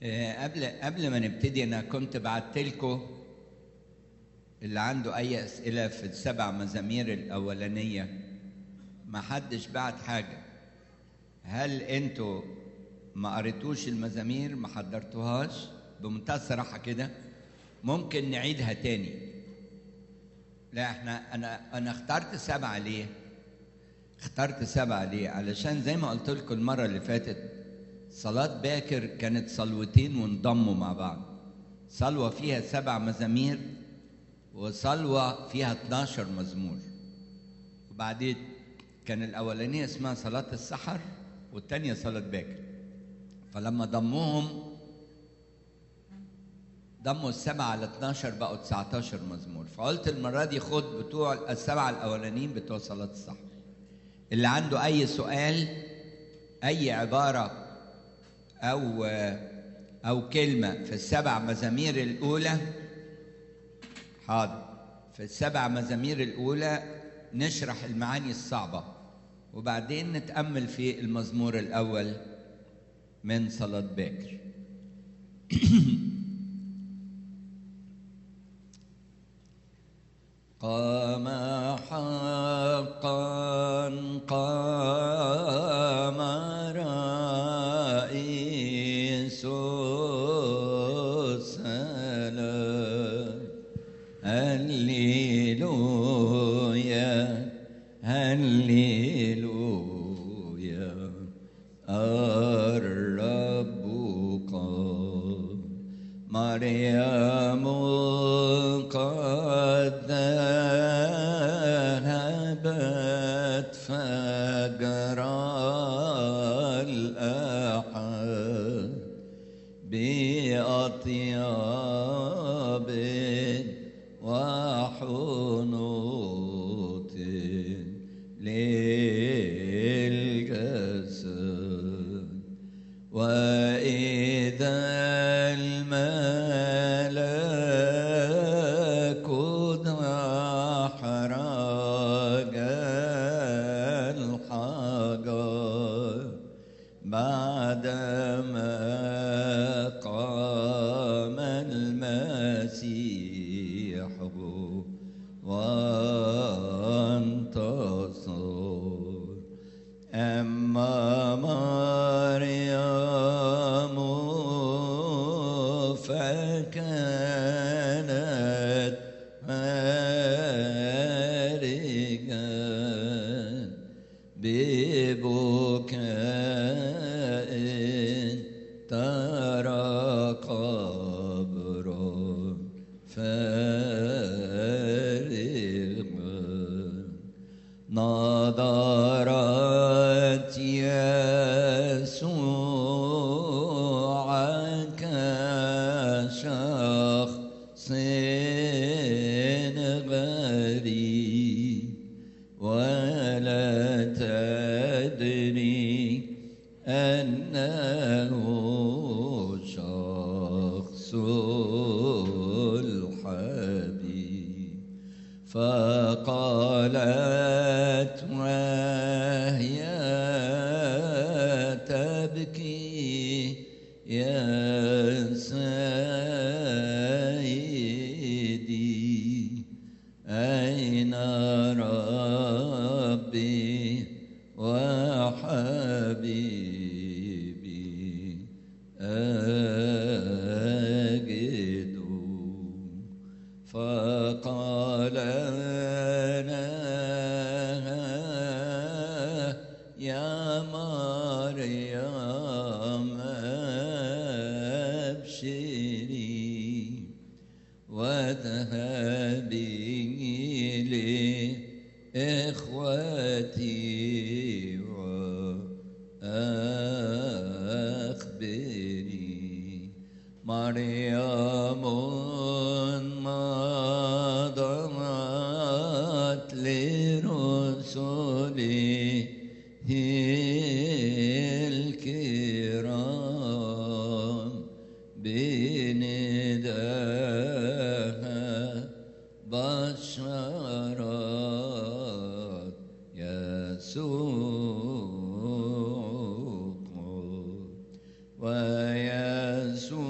آه، قبل قبل ما نبتدي انا كنت بعت لكم اللي عنده اي اسئله في السبع مزامير الاولانيه ما حدش بعت حاجه هل انتوا ما قريتوش المزامير ما حضرتوهاش بمنتهى الصراحه كده ممكن نعيدها تاني لا احنا انا انا اخترت سبعه ليه اخترت سبعه ليه علشان زي ما قلت لكم المره اللي فاتت صلاة باكر كانت صلوتين وانضموا مع بعض صلوة فيها سبع مزامير وصلوة فيها 12 مزمور وبعدين كان الأولانية اسمها صلاة السحر والتانية صلاة باكر فلما ضموهم ضموا السبعة على 12 بقوا 19 مزمور فقلت المرة دي خد بتوع السبعة الأولانيين بتوع صلاة السحر اللي عنده أي سؤال أي عبارة أو أو كلمة في السبع مزامير الأولى حاضر في السبع مزامير الأولى نشرح المعاني الصعبة وبعدين نتأمل في المزمور الأول من صلاة باكر قام حقا قام رئيس السلام هللويا هللويا الرب قام مريم قد ذهبت فجر الأحد بأطياب وحنوط للجسد وإذا الملك أحرج الحجر بعدما قام المسيح وانتصر أما مريم فكانت هارجا ببكاء ترى قبرا فارغا نظرت يسوع كشخص غريب ولا تدري أنه شخص الحبيب فقالت وهي تبكي يا سيدي أين ربي وحبيبي أجد فقال لها يا مريم أبشري واذهبي لإخوتي وأخبري مريم مضت لرسله الكرام بنداها بشرت يسوع ويسوع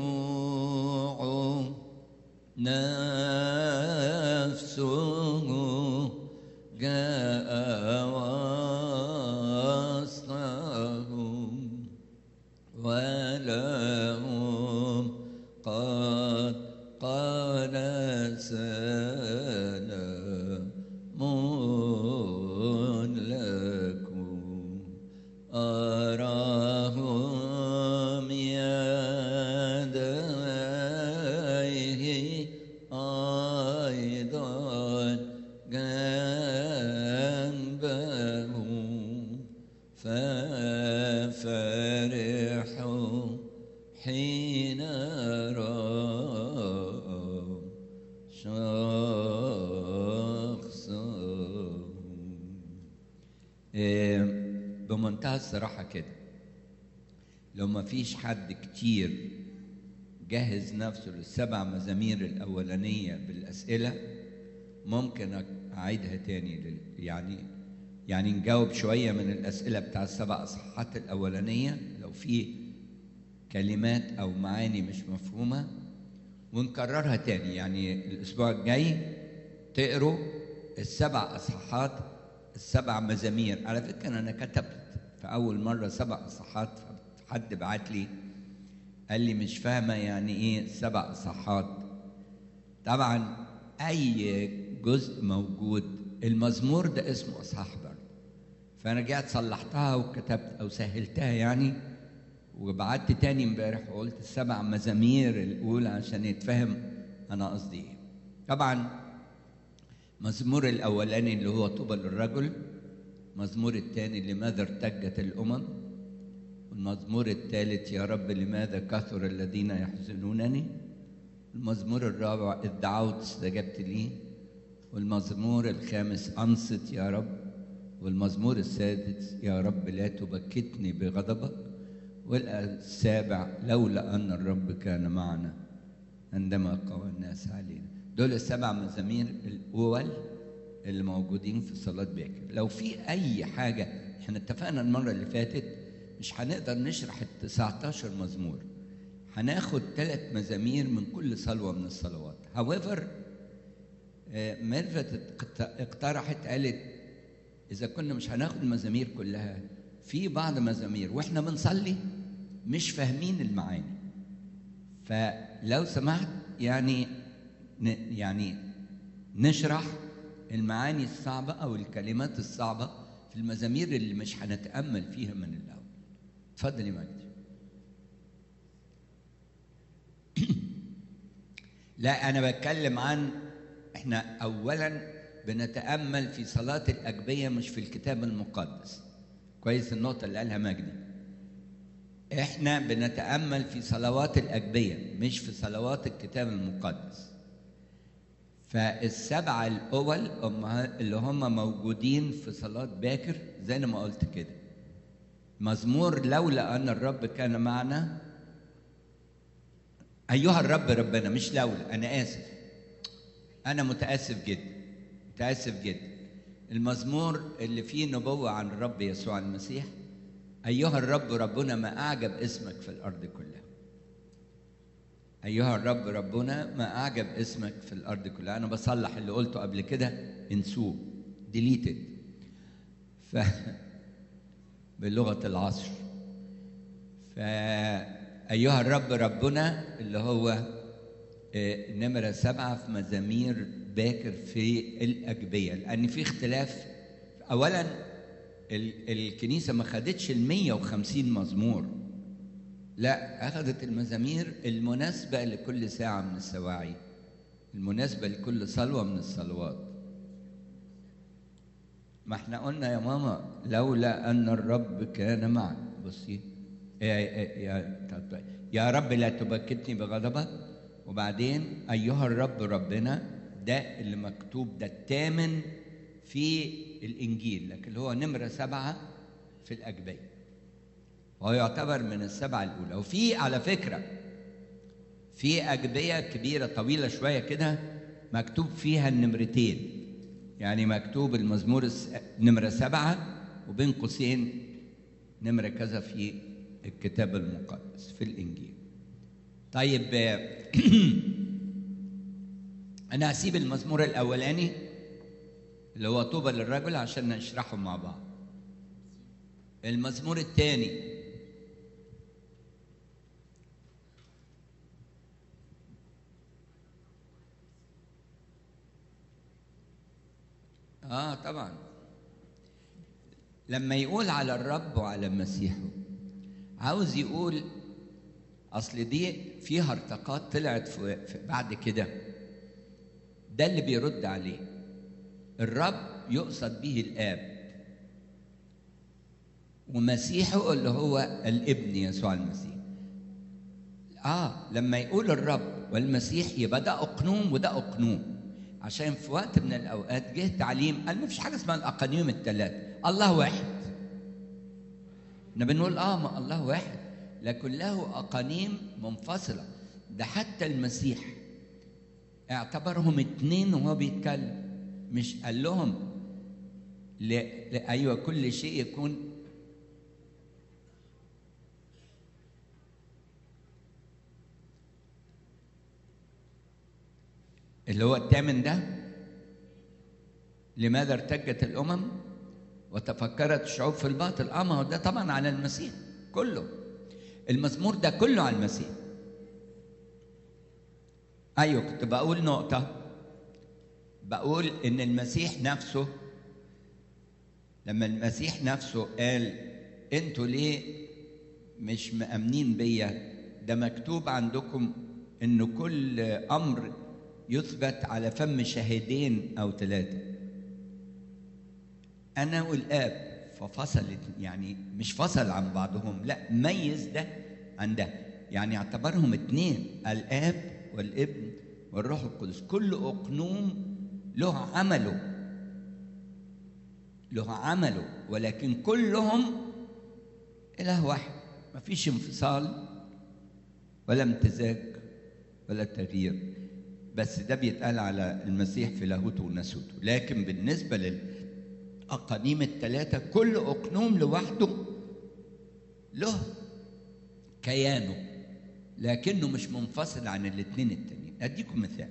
لهم قد قال سلام لكم أراهم يديه أيضا جنبه ففرحوا حين رأوا شخصهم إيه، بمنتهى الصراحة كده لو ما فيش حد كتير جهز نفسه للسبع مزامير الأولانية بالأسئلة ممكن أعيدها تاني لل- يعني يعني نجاوب شوية من الأسئلة بتاع السبع أصحاحات الأولانية لو في كلمات أو معاني مش مفهومة ونكررها تاني يعني الأسبوع الجاي تقروا السبع أصحاحات السبع مزامير على فكرة أنا كتبت في أول مرة سبع أصحاحات حد بعت لي قال لي مش فاهمة يعني إيه سبع أصحاحات طبعا أي جزء موجود المزمور ده اسمه أصحاح برضه فأنا رجعت صلحتها وكتبت أو سهلتها يعني وبعت تاني امبارح وقلت السبع مزامير الأولى عشان يتفهم أنا قصدي إيه طبعا مزمور الأولاني اللي هو طوبى للرجل مزمور الثاني لماذا ارتجت الأمم والمزمور الثالث يا رب لماذا كثر الذين يحزنونني المزمور الرابع إذ دعوت استجبت لي والمزمور الخامس أنصت يا رب والمزمور السادس يا رب لا تبكتني بغضبك والسابع لولا أن الرب كان معنا عندما قوى الناس علينا دول السبع مزامير الأول اللي موجودين في صلاة باكر لو في أي حاجة احنا اتفقنا المرة اللي فاتت مش هنقدر نشرح ال 19 مزمور هناخد ثلاث مزامير من كل صلوة من الصلوات however آه، ميرفت اقت- اقترحت قالت إذا كنا مش هناخد المزامير كلها في بعض مزامير وإحنا بنصلي مش فاهمين المعاني فلو سمحت يعني ن- يعني نشرح المعاني الصعبة أو الكلمات الصعبة في المزامير اللي مش هنتأمل فيها من الأول اتفضل يا مجدي لا أنا بتكلم عن إحنا أولا بنتأمل في صلاة الأجبية مش في الكتاب المقدس كويس النقطة اللي قالها مجدي إحنا بنتأمل في صلوات الأجبية مش في صلوات الكتاب المقدس فالسبعة الأول هم اللي هم موجودين في صلاة باكر زي ما قلت كده مزمور لولا أن الرب كان معنا أيها الرب ربنا مش لولا أنا آسف أنا متأسف جدا متأسف جدا المزمور اللي فيه نبوة عن الرب يسوع المسيح أيها الرب ربنا ما أعجب اسمك في الأرض كلها أيها الرب ربنا ما أعجب اسمك في الأرض كلها أنا بصلح اللي قلته قبل كده انسوه ديليتد ف بلغة العصر فأيها الرب ربنا اللي هو آه، نمرة سبعة في مزامير باكر في الأجبية لأن في اختلاف أولا ال- الكنيسة ما خدتش ال 150 مزمور لا أخذت المزامير المناسبة لكل ساعة من السواعي المناسبة لكل صلوة من الصلوات ما احنا قلنا يا ماما لولا أن الرب كان معنا بصي يا, يا, طب- يا رب لا تبكتني بغضبك وبعدين أيها الرب ربنا ده اللي مكتوب ده الثامن في الإنجيل لكن اللي هو نمرة سبعة في الأجبية وهو يعتبر من السبعة الأولى وفي على فكرة في أجبية كبيرة طويلة شوية كده مكتوب فيها النمرتين يعني مكتوب المزمور الس- نمرة سبعة وبين قوسين نمرة كذا في الكتاب المقدس في الإنجيل طيب آه، أنا هسيب المزمور الأولاني اللي هو طوبى للرجل عشان نشرحه مع بعض المزمور الثاني اه طبعا لما يقول على الرب وعلى مسيحه عاوز يقول اصل دي فيها ارتقاط طلعت في في بعد كده ده اللي بيرد عليه الرب يقصد به الاب ومسيحه اللي هو الابن يسوع المسيح اه لما يقول الرب والمسيح يبقى ده اقنوم وده اقنوم عشان في وقت من الاوقات جه تعليم قال ما فيش حاجه اسمها الاقانيم الثلاثه الله واحد احنا بنقول اه ما الله واحد لكن له اقانيم منفصله ده حتى المسيح اعتبرهم اتنين وهو بيتكلم مش قال لهم ل... ل... ايوه كل شيء يكون اللي هو الثامن ده لماذا ارتجت الامم وتفكرت الشعوب في الباطل اه ما هو ده طبعا على المسيح كله المزمور ده كله على المسيح ايوه كنت بقول نقطه بقول ان المسيح نفسه لما المسيح نفسه قال انتوا ليه مش مأمنين بيا ده مكتوب عندكم ان كل امر يثبت على فم شاهدين او ثلاثه انا والاب ففصلت يعني مش فصل عن بعضهم لا ميز ده عن ده يعني اعتبرهم اتنين الاب والابن والروح القدس كل اقنوم له عمله له عمله ولكن كلهم اله واحد ما فيش انفصال ولا امتزاج ولا تغيير بس ده بيتقال على المسيح في لاهوته وناسوته لكن بالنسبه للاقانيم الثلاثه كل اقنوم لوحده له كيانه لكنه مش منفصل عن الاثنين التانيين اديكم مثال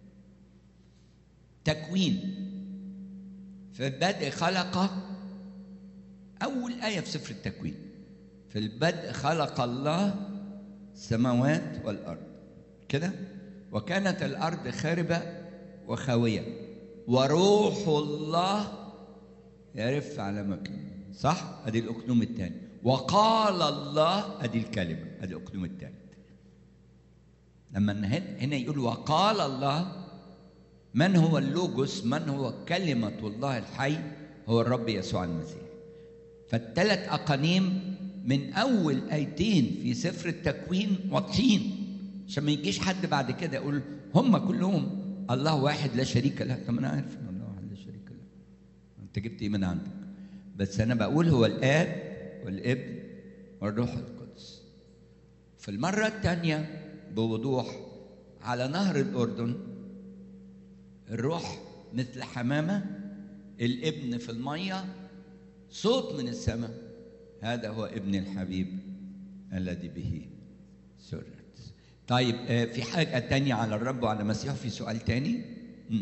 تكوين في البدء خلق اول ايه في سفر التكوين في البدء خلق الله السماوات والارض كده وكانت الارض خاربه وخاويه وروح الله يرف على مكان صح ادي الاقنوم الثاني وقال الله ادي الكلمه ادي الاقنوم الثالث لما هنا يقول وقال الله من هو اللوجوس من هو كلمه الله الحي هو الرب يسوع المسيح فالثلاث اقانيم من اول ايتين في سفر التكوين واضحين عشان ما يجيش حد بعد كده يقول هم كلهم الله واحد لا شريك له طب انا عارف ان الله واحد لا شريك له انت جبت ايه من عندك بس انا بقول هو الاب والابن والروح القدس في المره الثانيه بوضوح على نهر الاردن الروح مثل حمامه الابن في الميه صوت من السماء هذا هو ابن الحبيب الذي به سرت طيب آه في حاجة تانية على الرب وعلى مسيحه في سؤال تاني مم.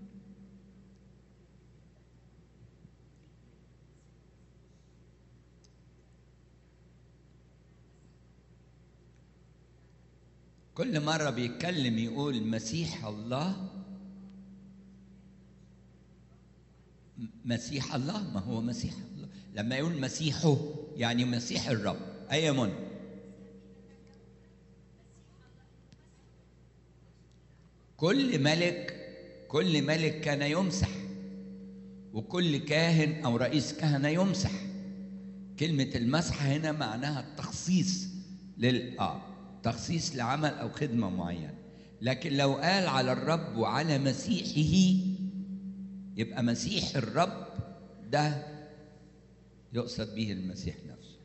كل مرة بيتكلم يقول مسيح الله مسيح الله ما هو مسيح الله لما يقول مسيحه يعني مسيح الرب أي من كل ملك كل ملك كان يمسح وكل كاهن او رئيس كهنه يمسح كلمه المسح هنا معناها التخصيص لل اه تخصيص لعمل او خدمه معينه لكن لو قال على الرب وعلى مسيحه يبقى مسيح الرب ده يقصد به المسيح نفسه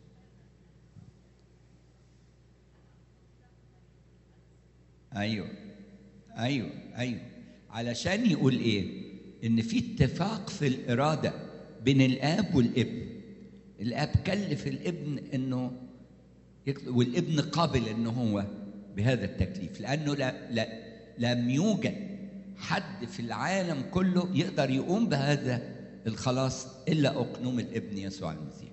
ايوه ايوه ايوه علشان يقول ايه ان في اتفاق في الاراده بين الاب والابن الاب كلف الابن انه والابن قابل ان هو بهذا التكليف لانه لا لا لم يوجد حد في العالم كله يقدر يقوم بهذا الخلاص الا اقنوم الابن يسوع المسيح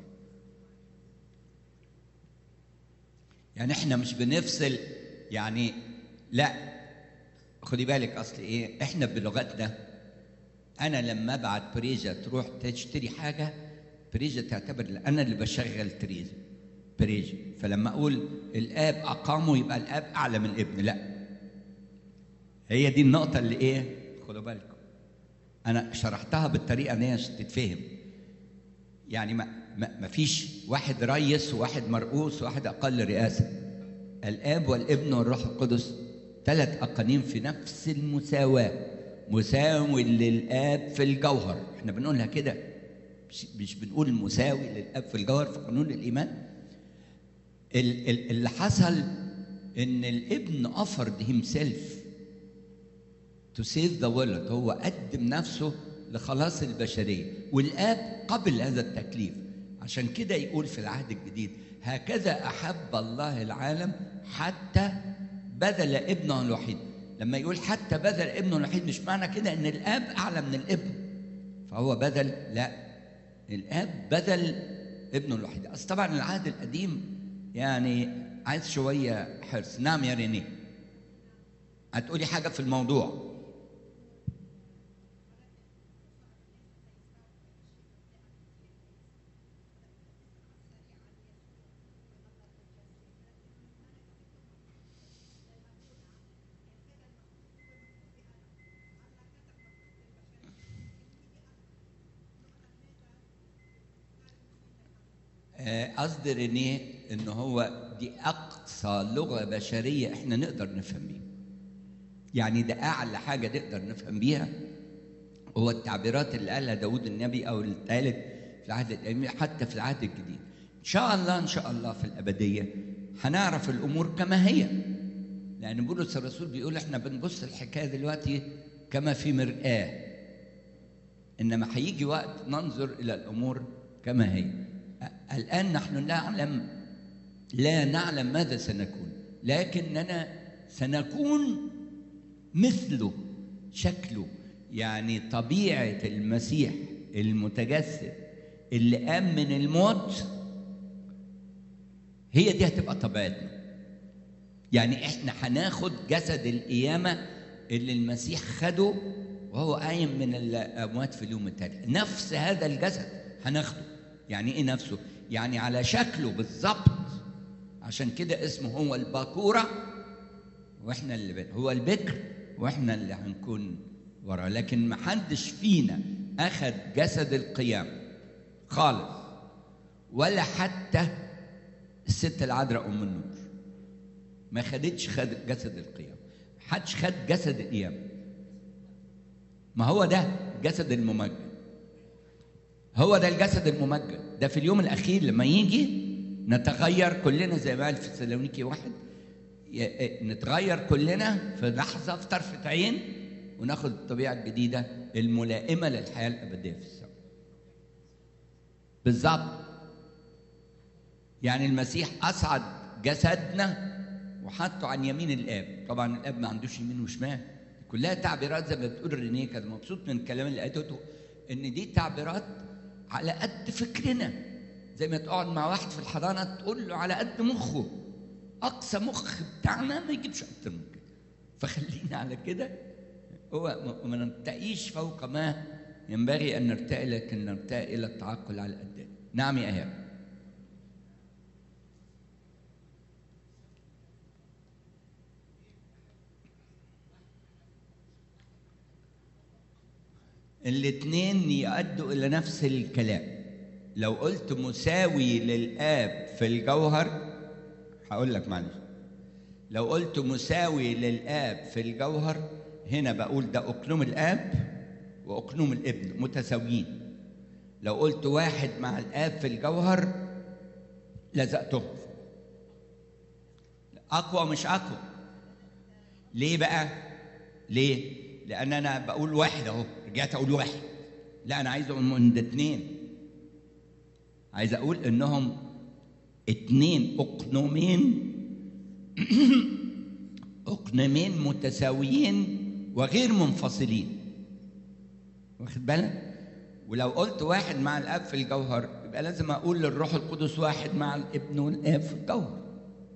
يعني احنا مش بنفصل يعني لا خدي بالك اصل ايه احنا بلغتنا انا لما ابعت بريجا تروح تشتري حاجه بريجا تعتبر انا اللي بشغل تريزا بريجا فلما اقول الاب اقامه يبقى الاب اعلى من الابن لا هي دي النقطه اللي ايه خدوا بالكم انا شرحتها بالطريقه ان هي تتفهم يعني ما ما ما فيش واحد ريس وواحد مرؤوس وواحد اقل رئاسه الاب والابن والروح القدس ثلاث اقانيم في نفس المساواه مساوي للاب في الجوهر احنا بنقولها كده مش, مش بنقول مساوي للاب في الجوهر في قانون الايمان ال- ال- اللي حصل ان الابن offered himself to save the world هو قدم نفسه لخلاص البشريه والاب قبل هذا التكليف عشان كده يقول في العهد الجديد هكذا احب الله العالم حتى بذل ابنه الوحيد لما يقول حتى بذل ابنه الوحيد مش معنى كده ان الاب اعلى من الابن فهو بذل لا الاب بذل ابنه الوحيد اصل طبعا العهد القديم يعني عايز شويه حرص نعم يا رينيه هتقولي حاجه في الموضوع آه، قصدي رينيه ان هو دي اقصى لغه بشريه احنا نقدر نفهم بيها يعني ده اعلى حاجه نقدر نفهم بيها هو التعبيرات اللي قالها داود النبي او اللي اتقالت في العهد القديم حتى في العهد الجديد ان شاء الله ان شاء الله في الابديه هنعرف الامور كما هي لان بولس الرسول بيقول احنا بنبص الحكايه دلوقتي كما في مرآه انما هيجي وقت ننظر الى الامور كما هي الان نحن نعلم لا نعلم ماذا سنكون لكننا سنكون مثله شكله يعني طبيعه المسيح المتجسد اللي قام من الموت هي دي هتبقى طبيعتنا يعني احنا هناخد جسد القيامه اللي المسيح خده وهو قايم من الاموات في اليوم التالي نفس هذا الجسد هناخده يعني ايه نفسه يعني على شكله بالظبط عشان كده اسمه هو الباكوره واحنا اللي بين هو البكر واحنا اللي هنكون وراه لكن ما حدش فينا اخذ جسد القيام خالص ولا حتى الست العذراء ام النور ما خدتش خد جسد القيام حدش خد جسد القيام ما هو ده الجسد الممجد هو ده الجسد الممجد ده في اليوم الاخير لما يجي نتغير كلنا زي ما قال في سالونيكي واحد ي- نتغير كلنا في لحظه في طرفه عين وناخد الطبيعه الجديده الملائمه للحياه الابديه في السماء بالظبط يعني المسيح اصعد جسدنا وحطه عن يمين الاب طبعا الاب ما عندوش يمين وشمال كلها تعبيرات زي ما بتقول رينيه كان مبسوط من الكلام اللي قالته ان دي تعبيرات على قد فكرنا زي ما تقعد مع واحد في الحضانه تقول له على قد مخه اقصى مخ بتاعنا ما يجيبش اكتر من كده فخلينا على كده هو ما نرتقيش فوق ما ينبغي ان نرتقي لكن نرتقي الى التعقل على قدنا نعم يا ايهاب الاثنين يؤدوا الى نفس الكلام لو قلت مساوي للاب في الجوهر هقول لك معلش لو قلت مساوي للاب في الجوهر هنا بقول ده اقنوم الاب واقنوم الابن متساويين لو قلت واحد مع الاب في الجوهر لزقتهم اقوى مش اقوى ليه بقى ليه لان انا بقول واحد اهو رجعت اقول واحد لا انا عايز اقول من اتنين عايز اقول انهم اتنين اقنومين اقنومين متساويين وغير منفصلين واخد بالك ولو قلت واحد مع الاب في الجوهر يبقى لازم اقول للروح القدس واحد مع الابن والاب في الجوهر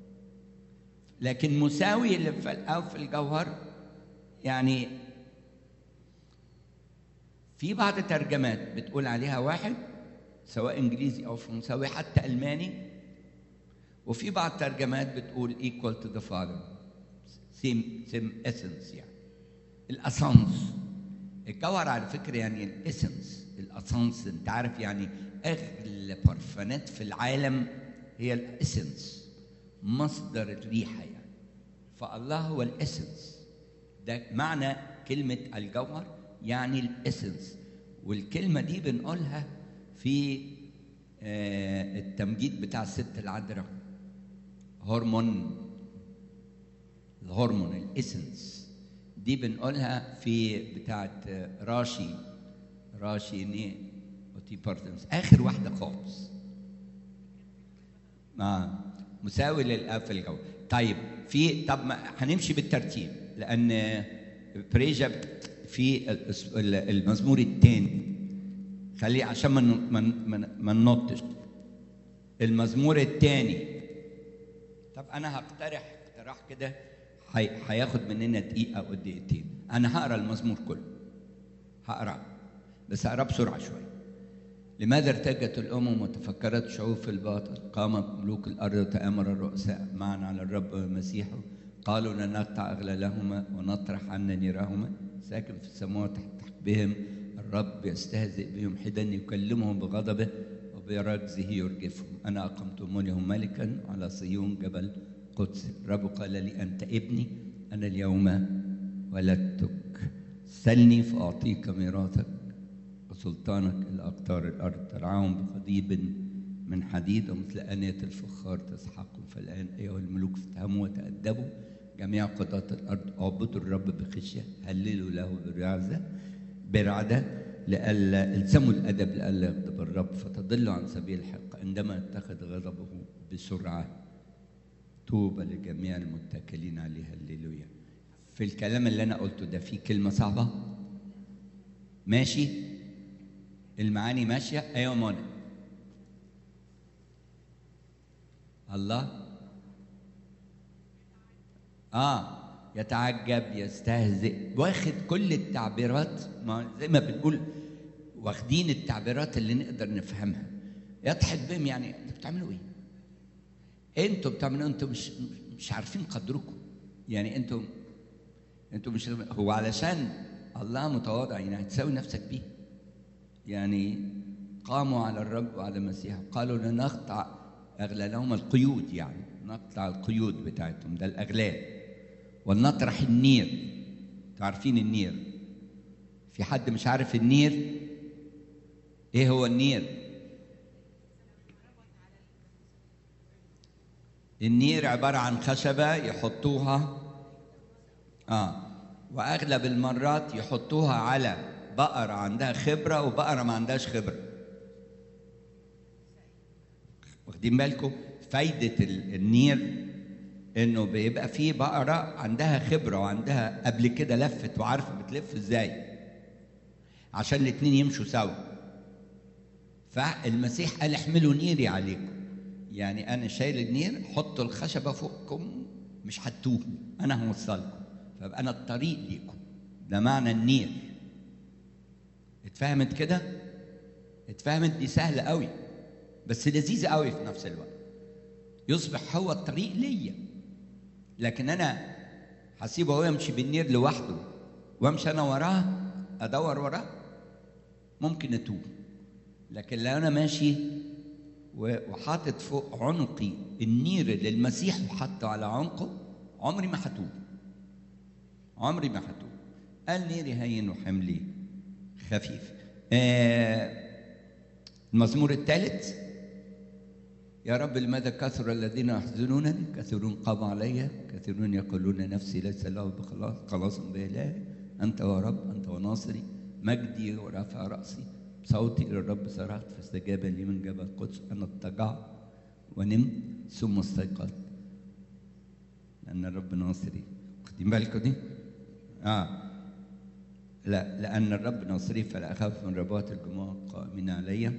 لكن مساوي اللي في الاب في الجوهر يعني في بعض الترجمات بتقول عليها واحد سواء انجليزي او فرنساوي حتى الماني وفي بعض الترجمات بتقول equal to the father same same essence يعني الاسانس الجوهر على فكره يعني الاسنس الاسانس انت عارف يعني اغلى برفانات في العالم هي الاسنس مصدر الريحه يعني فالله هو الاسنس ده معنى كلمه الجوهر يعني الاسنس والكلمه دي بنقولها في آه التمجيد بتاع الست العذراء هرمون الهرمون الاسنس دي بنقولها في بتاعه راشي راشي ني اوتي بارتنس اخر واحده خالص آه. مساوي للاب في الجو طيب في طب ما هنمشي بالترتيب لان بريجا في المزمور الثاني خليه عشان ما ما ما ننطش المزمور الثاني طب انا هقترح اقتراح كده هياخد مننا دقيقه او دقيقتين انا هقرا المزمور كله هقرا بس هقرا بسرعه شويه لماذا ارتجت الامم وتفكرت شعوب في الباطل قام ملوك الارض وتامر الرؤساء معا على الرب ومسيحه قالوا لن نقطع اغلالهما ونطرح عنا نيرهما ساكن في السماوات تحت بهم الرب يستهزئ بهم حدا يكلمهم بغضبه وبرجزه يرجفهم انا اقمت لهم ملكا على صيون جبل قدس الرب قال لي انت ابني انا اليوم ولدتك سلني فاعطيك ميراثك وسلطانك الى اقطار الارض ترعاهم بقضيب من حديد ومثل انيه الفخار تسحقهم فالان ايها الملوك افتهموا وتادبوا جميع قضاة الارض اعبدوا الرب بخشيه هللوا له برعزه برعده لئلا الزموا الادب لئلا يغضب الرب فتضلوا عن سبيل الحق عندما اتخذ غضبه بسرعه توبة لجميع المتكلين عليه هللويا في الكلام اللي أنا قلته ده في كلمة صعبة ماشي المعاني ماشية أيوة منى الله آه يتعجب يستهزئ واخد كل التعبيرات ما زي ما بنقول واخدين التعبيرات اللي نقدر نفهمها يضحك بهم يعني انتوا بتعملوا ايه؟ انتوا بتعملوا انتوا مش مش عارفين قدركم يعني انتوا انتوا مش هو علشان الله متواضع يعني هتساوي نفسك بيه يعني قاموا على الرب وعلى المسيح قالوا لنقطع اغلالهم القيود يعني نقطع القيود بتاعتهم ده الاغلال ولنطرح النير عارفين النير في حد مش عارف النير ايه هو النير النير عبارة عن خشبة يحطوها آه وأغلب المرات يحطوها على بقرة عندها خبرة وبقرة ما عندهاش خبرة واخدين بالكم فايدة النير إنه بيبقى فيه بقرة عندها خبرة وعندها قبل كده لفت وعارفة بتلف إزاي عشان الاتنين يمشوا سوا فالمسيح قال احملوا نيري عليكم يعني انا شايل النير حطوا الخشبه فوقكم مش هتوه انا هوصلكم فابقى انا الطريق ليكم ده معنى النير اتفهمت كده اتفهمت دي سهله قوي بس لذيذه قوي في نفس الوقت يصبح هو الطريق ليا لكن انا هسيبه هو يمشي بالنير لوحده وامشي انا وراه ادور وراه ممكن اتوه لكن لو انا ماشي وحاطط فوق عنقي النير اللي المسيح حطه على عنقه عمري ما هتوب عمري ما هتوب قال نيري هين وحملي خفيف آه المزمور الثالث يا رب لماذا كثر الذين يحزنونني كثيرون قاموا علي كثيرون يقولون نفسي ليس له بخلاص خلاص بإله أنت ورب أنت وناصري مجدي ورفع رأسي صوتي إلى الرب صرخت فاستجاب لي من جبل القدس أنا اضطجعت ونمت ثم استيقظت لأن الرب ناصري واخدين بالكم دي؟ آه لا لأن الرب ناصري فلا أخاف من رباط الجموع القائمين علي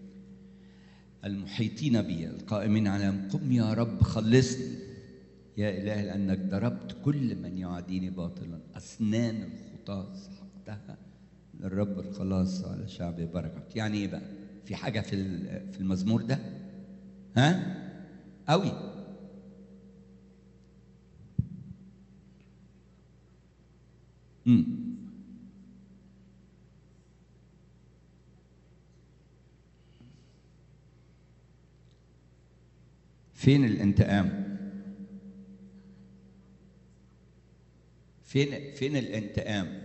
المحيطين بي القائمين على قم يا رب خلصني يا إله لأنك ضربت كل من يعاديني باطلا أسنان الخطاة سحقتها للرب الخلاص على شعبه بركة يعني ايه بقى في حاجة في ال- في المزمور ده ها قوي امم فين الانتقام فين فين الانتقام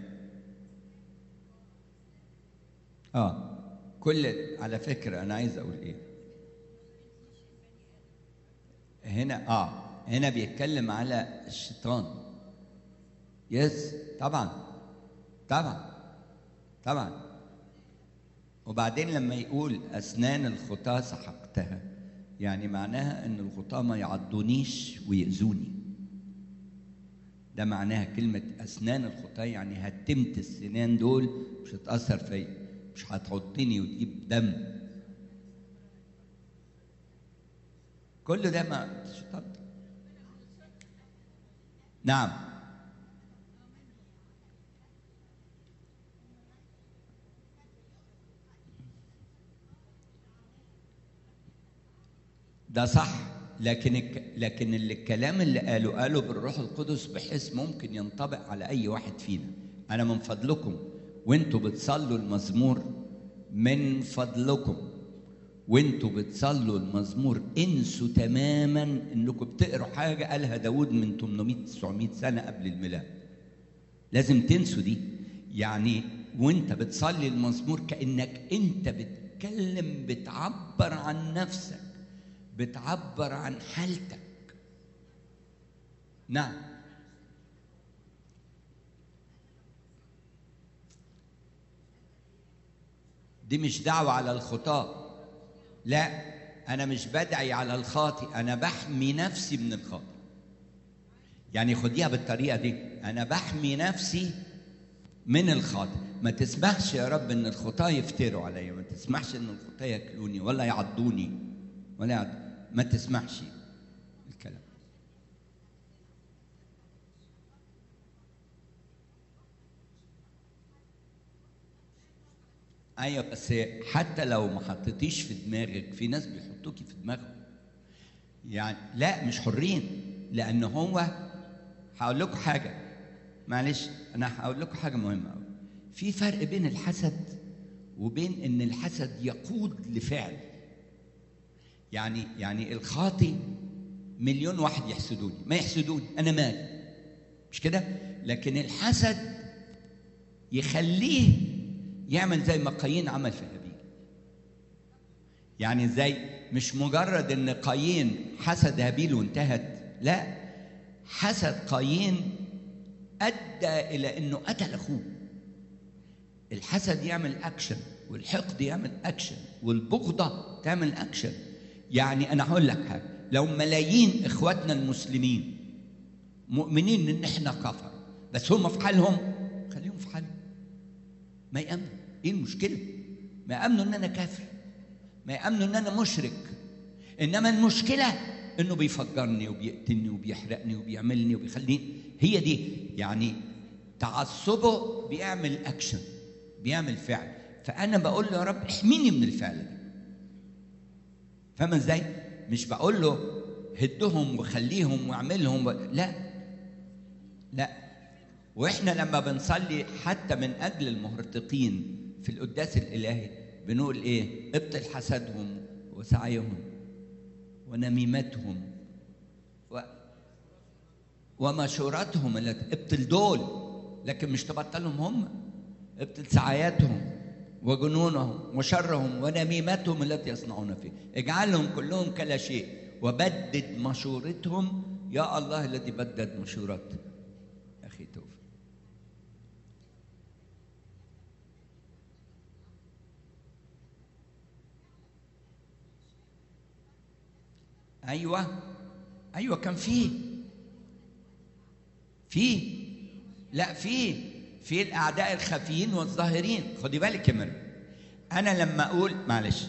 اه كل على فكره انا عايز اقول ايه هنا اه هنا بيتكلم على الشيطان يس طبعا طبعا طبعا وبعدين لما يقول اسنان الخطاه سحقتها يعني معناها ان الخطاه ما يعضونيش ويأذوني ده معناها كلمة أسنان الخطاة يعني هتمت السنان دول مش هتأثر فيا مش هتعضني وتجيب دم كل ده ما الشيطان نعم ده صح لكن الك... لكن اللي الكلام اللي قاله قاله بالروح القدس بحيث ممكن ينطبق على اي واحد فينا انا من فضلكم وانتوا بتصلوا المزمور من فضلكم وانتوا بتصلوا المزمور انسوا تماما انكم بتقروا حاجه قالها داود من 800 900 سنه قبل الميلاد لازم تنسوا دي يعني وانت بتصلي المزمور كانك انت بتتكلم بتعبر عن نفسك بتعبر عن حالتك نعم دي مش دعوة على الخطاة لا أنا مش بدعي على الخاطئ أنا بحمي نفسي من الخاطئ يعني خديها بالطريقة دي أنا بحمي نفسي من الخاطئ ما تسمحش يا رب ان الخطاة يفتروا عليا ما تسمحش ان الخطاة ياكلوني ولا يعضوني ولا يعض... ما تسمحش الكلام ايوه بس حتى لو ما حطيتيش في دماغك في ناس بيحطوكي في دماغهم يعني لا مش حرين لان هو هقول لكم حاجه معلش انا هقول لكم حاجه مهمه قوي في فرق بين الحسد وبين ان الحسد يقود لفعل يعني يعني الخاطي مليون واحد يحسدوني ما يحسدوني انا مالي مش كده لكن الحسد يخليه يعمل زي ما قايين عمل في هابيل يعني زي مش مجرد ان قايين حسد هابيل وانتهت لا حسد قايين ادى الى انه قتل اخوه الحسد يعمل اكشن والحقد يعمل اكشن والبغضه تعمل اكشن يعني انا هقول لك حاجه لو ملايين اخواتنا المسلمين مؤمنين ان احنا كفر بس هم في حالهم خليهم في حالهم ما يامنوا ايه المشكله ما يامنوا ان انا كافر ما يامنوا ان انا مشرك انما المشكله انه بيفجرني وبيقتلني وبيحرقني وبيعملني وبيخليني هي دي يعني تعصبه بيعمل اكشن بيعمل فعل فانا بقول له يا رب احميني من الفعل ده فاهم ازاي مش بقول له هدهم وخليهم واعملهم و... لا لا واحنا لما بنصلي حتى من اجل المهرطقين في القداس الالهي بنقول ايه ابطل حسدهم وسعيهم ونميمتهم و... ومشوراتهم التي ابطل دول لكن مش تبطلهم هم ابطل سعاياتهم وجنونهم وشرهم ونميمتهم التي يصنعون فيه اجعلهم كلهم كلا شيء وبدد مشورتهم يا الله الذي بدد مشورات اخي توفيق ايوه ايوه كان فيه فيه لا فيه في الاعداء الخفيين والظاهرين خدي بالك يا مريم انا لما اقول معلش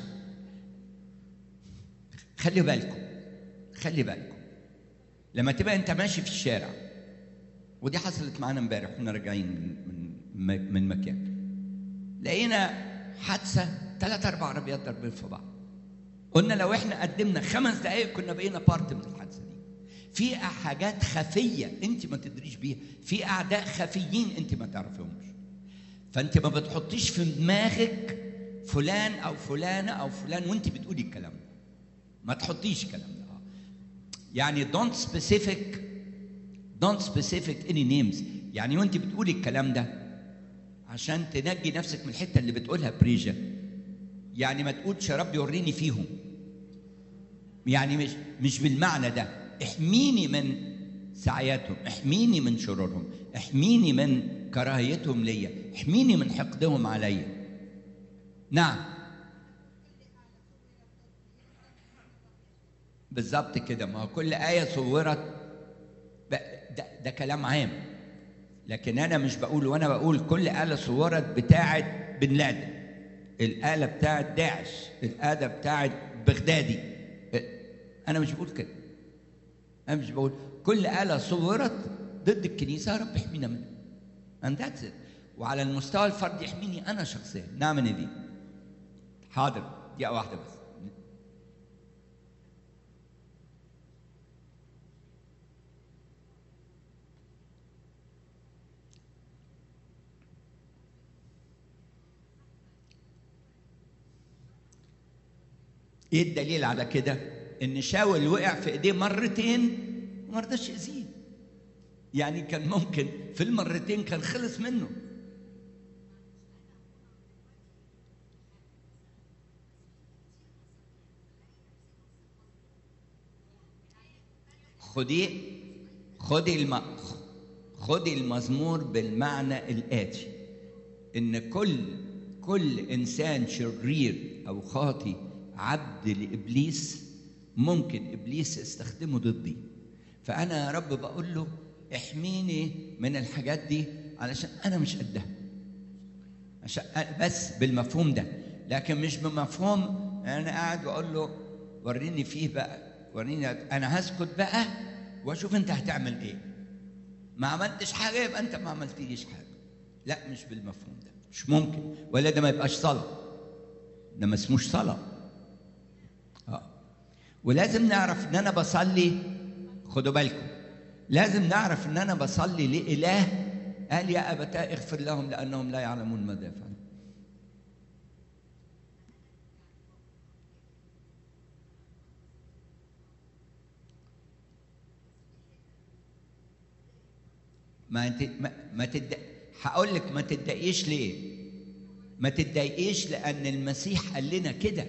خلي بالكم خلي بالكم لما تبقى انت ماشي في الشارع ودي حصلت معانا امبارح واحنا راجعين من من من مكان لقينا حادثه ثلاث اربع عربيات ضاربين في بعض قلنا لو احنا قدمنا خمس دقائق كنا بقينا بارت من الحادثه دي في حاجات خفيه انت ما تدريش بيها في اعداء خفيين انت ما تعرفهمش فانت ما بتحطيش في دماغك فلان او فلانه او فلان وانت بتقولي الكلام ده ما تحطيش الكلام ده يعني don't specific don't specific any names يعني وانت بتقولي الكلام ده عشان تنجي نفسك من الحته اللي بتقولها بريجا يعني ما تقولش يا رب يوريني فيهم يعني مش مش بالمعنى ده احميني من سعياتهم احميني من شرورهم احميني من كراهيتهم ليا احميني من حقدهم عليا نعم بالظبط كده ما هو كل آية صورت ده, ده كلام عام لكن أنا مش بقول وأنا بقول كل آلة صورت بتاعة بن لادن الآلة بتاعة داعش الآلة بتاعة بغدادي أنا مش بقول كده أنا مش بقول كل آلة صورت ضد الكنيسة يا رب احمينا منها and that's it وعلى المستوى الفردي يحميني أنا شخصيا نعم دي حاضر دقيقة واحدة بس ايه الدليل على كده؟ ان شاول وقع في ايديه مرتين وما رضاش يأذيه. يعني كان ممكن في المرتين كان خلص منه. خدي خدي الم... خدي المزمور بالمعنى الآتي إن كل كل إنسان شرير أو خاطي عبد لابليس ممكن ابليس يستخدمه ضدي فانا يا رب بقول له احميني من الحاجات دي علشان انا مش قدها عشان بس بالمفهوم ده لكن مش بمفهوم انا قاعد واقول له وريني فيه بقى وريني انا هسكت بقى واشوف انت هتعمل ايه ما عملتش حاجه يبقى انت ما عملتليش حاجه لا مش بالمفهوم ده مش ممكن ولا ده ما يبقاش صلاه ده ما اسموش صلاه ولازم نعرف ان انا بصلي خدوا بالكم لازم نعرف ان انا بصلي لاله قال يا ابتاه اغفر لهم لانهم لا يعلمون ماذا يفعلون ما انت ما, ما تد... هقول لك ما تتضايقيش ليه؟ ما تتضايقيش لان المسيح قال لنا كده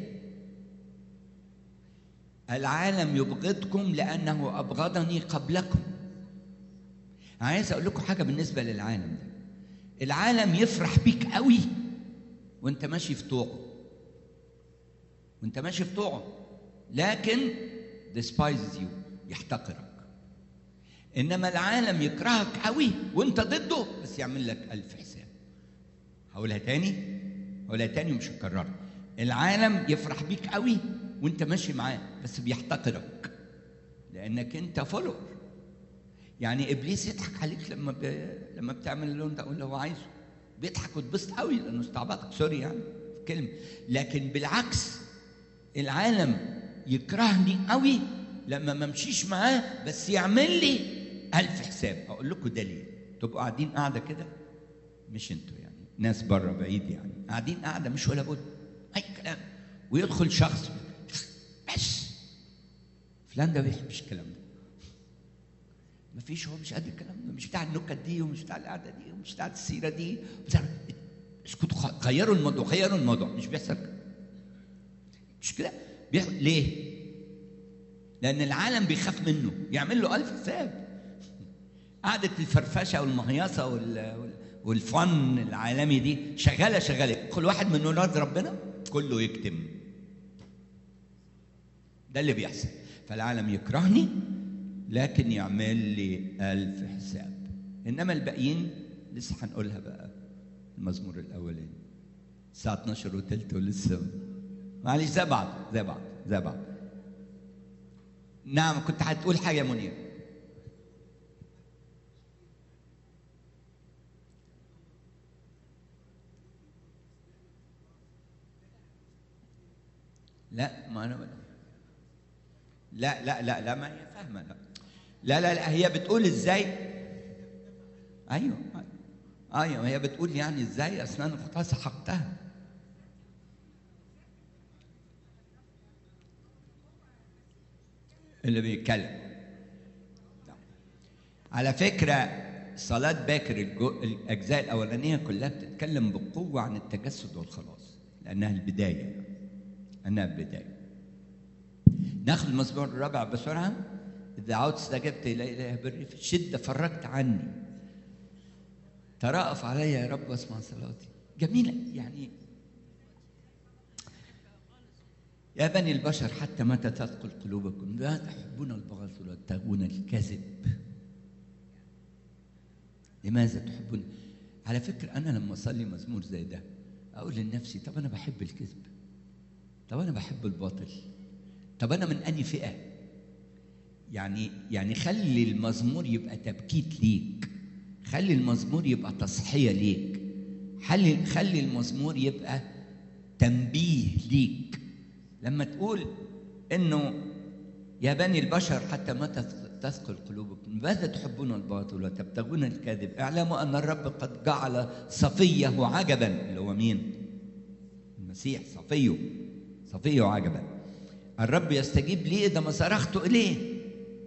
العالم يبغضكم لانه ابغضني قبلكم عايز اقول لكم حاجه بالنسبه للعالم ده العالم يفرح بيك قوي وانت ماشي في طوعه وانت ماشي في طوعه لكن despises you يحتقرك انما العالم يكرهك قوي وانت ضده بس يعمل لك الف حساب هقولها تاني هقولها تاني ومش هكررها العالم يفرح بيك قوي وانت ماشي معاه بس بيحتقرك لانك انت فولور يعني ابليس يضحك عليك لما ب... لما بتعمل اللون ده اللي هو عايزه بيضحك وتبسط قوي لانه استعبطك سوري يعني في كلمه لكن بالعكس العالم يكرهني قوي لما ما امشيش معاه بس يعمل لي ألف حساب اقول لكم ده ليه تبقوا قاعدين قاعده كده مش انتوا يعني ناس بره بعيد يعني قاعدين قاعده مش ولا بد اي كلام ويدخل شخص بس فلان ده ما بيحبش الكلام ده مفيش هو مش قد الكلام ده مش بتاع النكت دي ومش بتاع القعده دي ومش بتاع السيره دي بتاع اسكتوا غيروا الموضوع غيروا الموضوع مش بيحصل مش كده بيحصل ليه؟ لأن العالم بيخاف منه يعمل له ألف حساب قعدة الفرفشة والمهيصة وال... والفن العالمي دي شغالة شغالة كل واحد من ولاد ربنا كله يكتم ده اللي بيحصل فالعالم يكرهني لكن يعمل لي ألف حساب إنما الباقيين لسه هنقولها بقى المزمور الأولاني الساعة 12 وتلت ولسه معلش زي بعض زي بعض زي بعض نعم كنت هتقول حاجة يا منير لا ما انا لا لا لا لا ما هي فاهمه لا لا لا, لا هي بتقول ازاي ايوه ايوه هي بتقول يعني ازاي اصلا انا كنت سحقتها اللي بيتكلم على فكره صلاة باكر الجو... الأجزاء الأولانية كلها بتتكلم بقوة عن التجسد والخلاص لأنها البداية أنها البداية ناخذ المزمور الرابع بسرعة إذا عودت استجبت إلى إله بري في الشدة فرجت عني ترأف علي يا رب واسمع صلاتي جميلة يعني يا بني البشر حتى متى تثقل قلوبكم لا تحبون البغض ولا تتقون الكذب لماذا تحبون على فكرة أنا لما أصلي مزمور زي ده أقول لنفسي طب أنا بحب الكذب طب أنا بحب الباطل طب أنا من أني فئة يعني يعني خلي المزمور يبقى تبكيت ليك خلي المزمور يبقى تصحية ليك خلي خلي المزمور يبقى تنبيه ليك لما تقول انه يا بني البشر حتى متى تثقل قلوبكم ماذا تحبون الباطل وتبتغون الكذب اعلموا ان الرب قد جعل صفيه عجبا اللي هو مين المسيح صفيه صفيه عجبا الرب يستجيب لي اذا ما صرخت اليه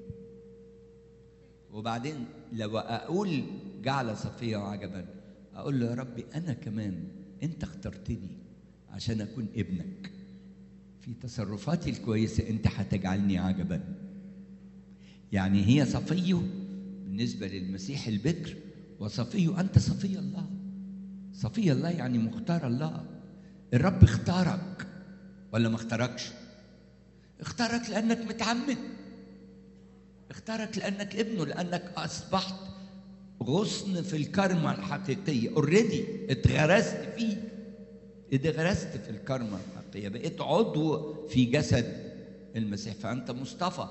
وبعدين لو اقول جعل صفيه عجبا اقول له يا ربي انا كمان انت اخترتني عشان اكون ابنك في تصرفاتي الكويسه انت هتجعلني عجبا يعني هي صفيه بالنسبه للمسيح البكر وصفيه انت صفي الله صفي الله يعني مختار الله الرب اختارك ولا ما اختاركش اختارك لانك متعمد اختارك لانك ابنه لانك اصبحت غصن في الكرمة الحقيقية اوريدي اتغرست فيه اتغرست في الكرمة الحقيقية بقيت عضو في جسد المسيح فأنت مصطفى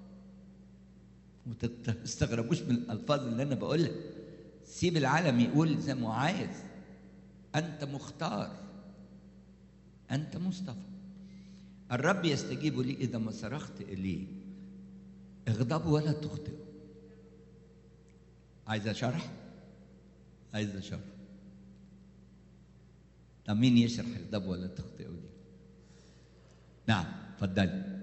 وما تستغربوش من الألفاظ اللي أنا بقولها سيب العالم يقول زي ما عايز أنت مختار أنت مصطفى الرب يستجيب لي إذا ما صرخت إليه اغضبوا ولا تخطئوا عايز شرح؟ عايز شرح طب مين يشرح اغضبوا ولا تخطئوا دي؟ نعم اتفضلي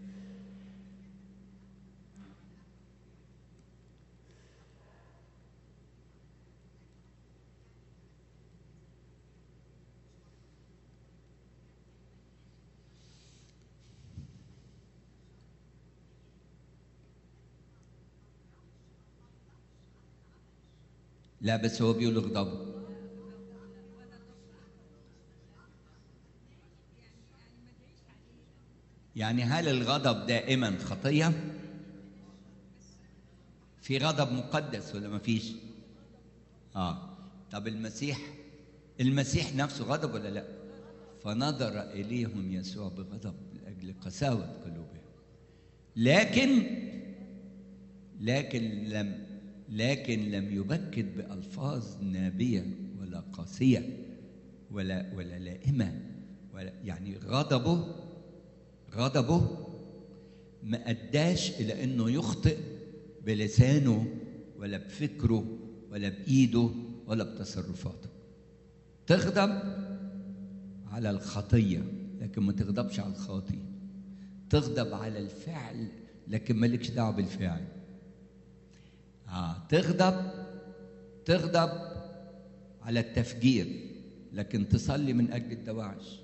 لا بس هو بيقول اغضبوا يعني هل الغضب دائما خطية؟ في غضب مقدس ولا ما فيش؟ اه طب المسيح المسيح نفسه غضب ولا لا؟ فنظر إليهم يسوع بغضب لأجل قساوة قلوبهم لكن لكن لم لكن لم يبكت بألفاظ نابية ولا قاسية ولا ولا لائمة ولا يعني غضبه غضبه ما أداش إلى إنه يخطئ بلسانه ولا بفكره ولا بإيده ولا بتصرفاته تغضب على الخطية لكن ما تغضبش على الخاطي تغضب على الفعل لكن مالكش دعوة بالفعل آه تغضب تغضب على التفجير لكن تصلي من أجل الدواعش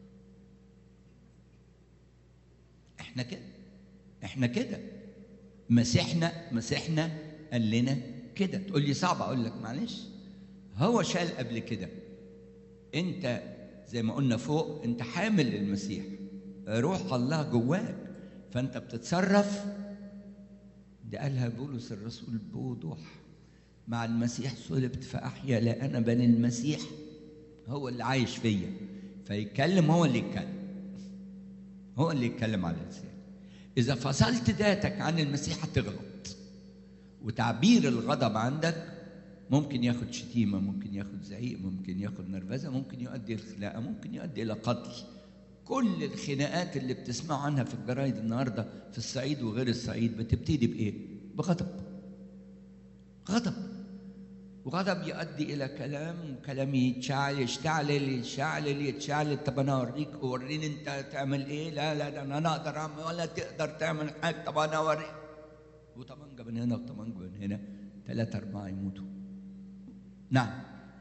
احنا كده احنا كده مسيحنا مسيحنا قال لنا كده تقول لي صعب اقول لك معلش هو شال قبل كده انت زي ما قلنا فوق انت حامل للمسيح روح الله جواك فانت بتتصرف ده قالها بولس الرسول بوضوح مع المسيح صلبت فاحيا لا انا بل المسيح هو اللي عايش فيا فيتكلم هو اللي يتكلم هو اللي يتكلم على اللسان إذا فصلت ذاتك عن المسيح هتغلط وتعبير الغضب عندك ممكن ياخد شتيمة ممكن ياخد زعيق ممكن ياخد نرفزة ممكن يؤدي إلى خلاقة ممكن يؤدي إلى قتل كل الخناقات اللي بتسمعوا عنها في الجرايد النهارده في الصعيد وغير الصعيد بتبتدي بايه؟ بغضب غضب وغضب يؤدي الى كلام وكلام يتشعل يشتعلل يشعلل يتشعلل طب انا اوريك وريني انت تعمل ايه لا لا ده انا اقدر اعمل ولا تقدر تعمل حاجه طب انا اوريك وطمانجه من هنا وطمانجه من هنا ثلاثة أربعة يموتوا نعم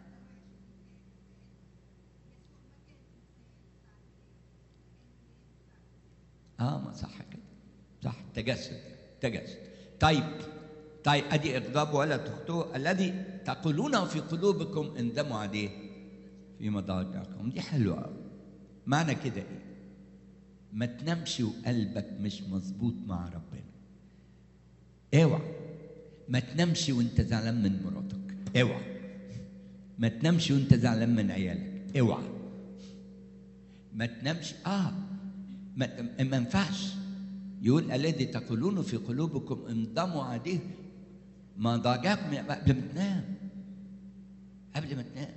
اه ما صح كده صح تجسد تجسد طيب طيب ادي اغضاب ولا تخطئوا الذي تقولونه في قلوبكم اندموا عليه في مضاجعكم دي حلوه قوي معنى كده ايه ما تنامش وقلبك مش مظبوط مع ربنا اوعى ما تنامش وانت زعلان من مراتك اوعى ما تنامش وانت زعلان من عيالك اوعى ما تنامش اه ما ما ينفعش يقول الذي تقولون في قلوبكم انضموا عليه ما ضاجعكم قبل ما تنام قبل ما تنام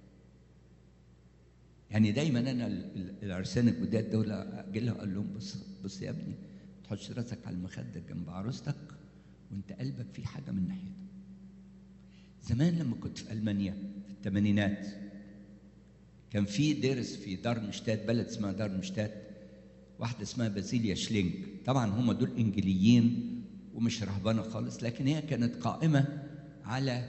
يعني دايما انا العرسان الجداد دول اجي لهم اقول لهم بص بص يا ابني ما تحطش راسك على المخده جنب عروستك وانت قلبك فيه حاجه من ناحيته زمان لما كنت في المانيا في الثمانينات كان في درس في دارمشتات بلد اسمها دارمشتات واحده اسمها بازيليا شلينج طبعا هم دول انجليين ومش رهبانه خالص لكن هي كانت قائمه على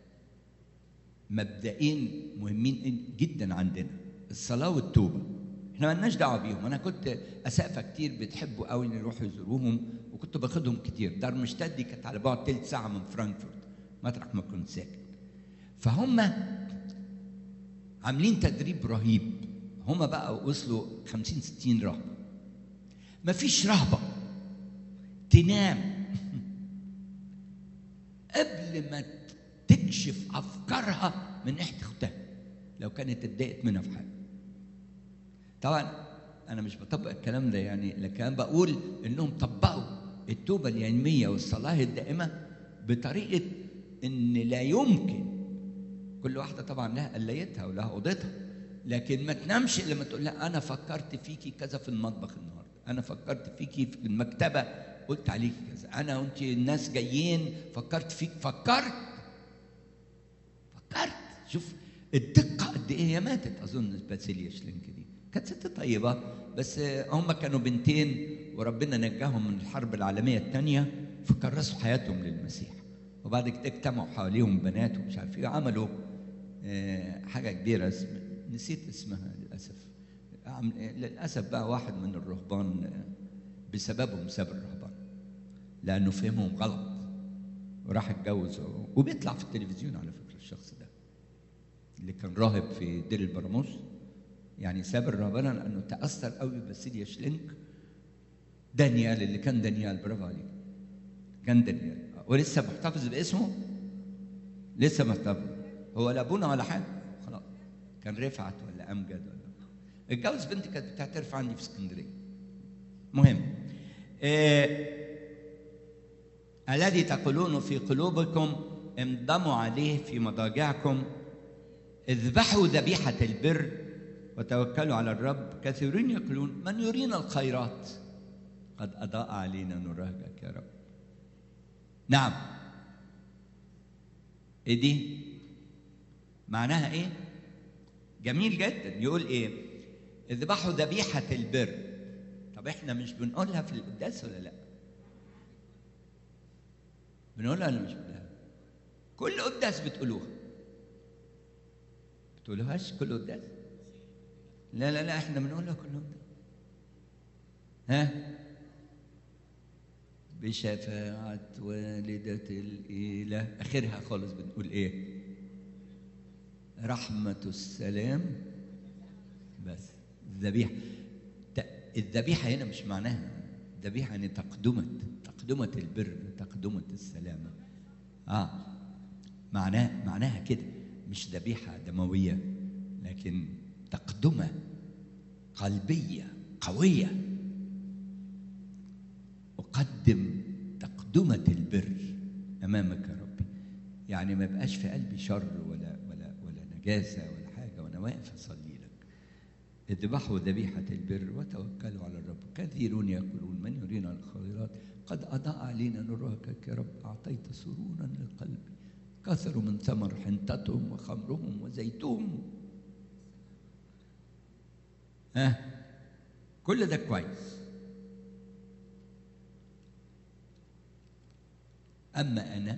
مبدئين مهمين جدا عندنا الصلاه والتوبه احنا مالناش دعوه بيهم انا كنت اسقفه كتير بتحبوا قوي ان يروحوا يزوروهم وكنت باخدهم كتير دارمشتات دي كانت على بعد تلت ساعه من فرانكفورت مطرح ما كنت ساكن فهم عاملين تدريب رهيب هم بقى وصلوا 50 60 رهبه مفيش رهبه تنام قبل ما تكشف افكارها من ناحيه اختها لو كانت اتضايقت منها في حاجه طبعا انا مش بطبق الكلام ده يعني لكن بقول انهم طبقوا التوبه اليوميه والصلاه الدائمه بطريقه ان لا يمكن كل واحده طبعا لها قلايتها ولها اوضتها لكن ما تنامش الا لما تقول لها انا فكرت فيكي كذا في المطبخ النهارده انا فكرت فيكي في المكتبه قلت عليك كذا انا وانت الناس جايين فكرت فيك فكرت فكرت شوف الدقه قد ايه هي ماتت اظن باسيليا شلينك دي كانت ست طيبه بس هم كانوا بنتين وربنا نجاهم من الحرب العالميه الثانيه فكرسوا حياتهم للمسيح وبعد كده اجتمعوا حواليهم بنات ومش عارف ايه عملوا حاجه كبيره اسم نسيت اسمها للاسف للاسف بقى واحد من الرهبان بسببهم ساب الرهبان لانه فهمهم غلط وراح اتجوز وبيطلع في التلفزيون على فكره الشخص ده اللي كان راهب في دير البراموس يعني ساب الرهبنه لانه تاثر قوي بباسيليا شلينك دانيال اللي كان دانيال برافو عليك كان دانيال ولسه محتفظ باسمه لسه محتفظ هو لا ابونا ولا حاجه خلاص كان رفعت ولا امجد ولا اتجوز بنتي كانت بتعترف عندي في اسكندريه مهم إيه الذي تقولون في قلوبكم انضموا عليه في مضاجعكم اذبحوا ذبيحه البر وتوكلوا على الرب كثيرين يقولون من يرينا الخيرات قد اضاء علينا نرهجك يا رب نعم ايه دي معناها ايه جميل جدا يقول ايه اذبحوا ذبيحة البر طب احنا مش بنقولها في القداس ولا لا بنقولها ولا مش بنقولها كل قداس بتقولوها بتقولوهاش كل قداس لا لا لا احنا بنقولها كل قداس ها بشفاعة والدة الإله آخرها خالص بنقول إيه؟ رحمة السلام بس الذبيحة الذبيحة هنا مش معناها الذبيحة يعني تقدمة تقدمة البر تقدمة السلامة آه معناه معناها كده مش ذبيحة دموية لكن تقدمة قلبية قوية أقدم تقدمة البر أمامك يا ربي يعني ما يبقاش في قلبي شر ولا ولا ولا نجاسة ولا حاجة وأنا واقف أصلي لك اذبحوا ذبيحة البر وتوكلوا على الرب كثيرون يقولون من يرينا الخيرات قد أضاء علينا نورك يا رب أعطيت سرورا للقلب كثروا من ثمر حنطتهم وخمرهم وزيتهم ها كل ده كويس أما أنا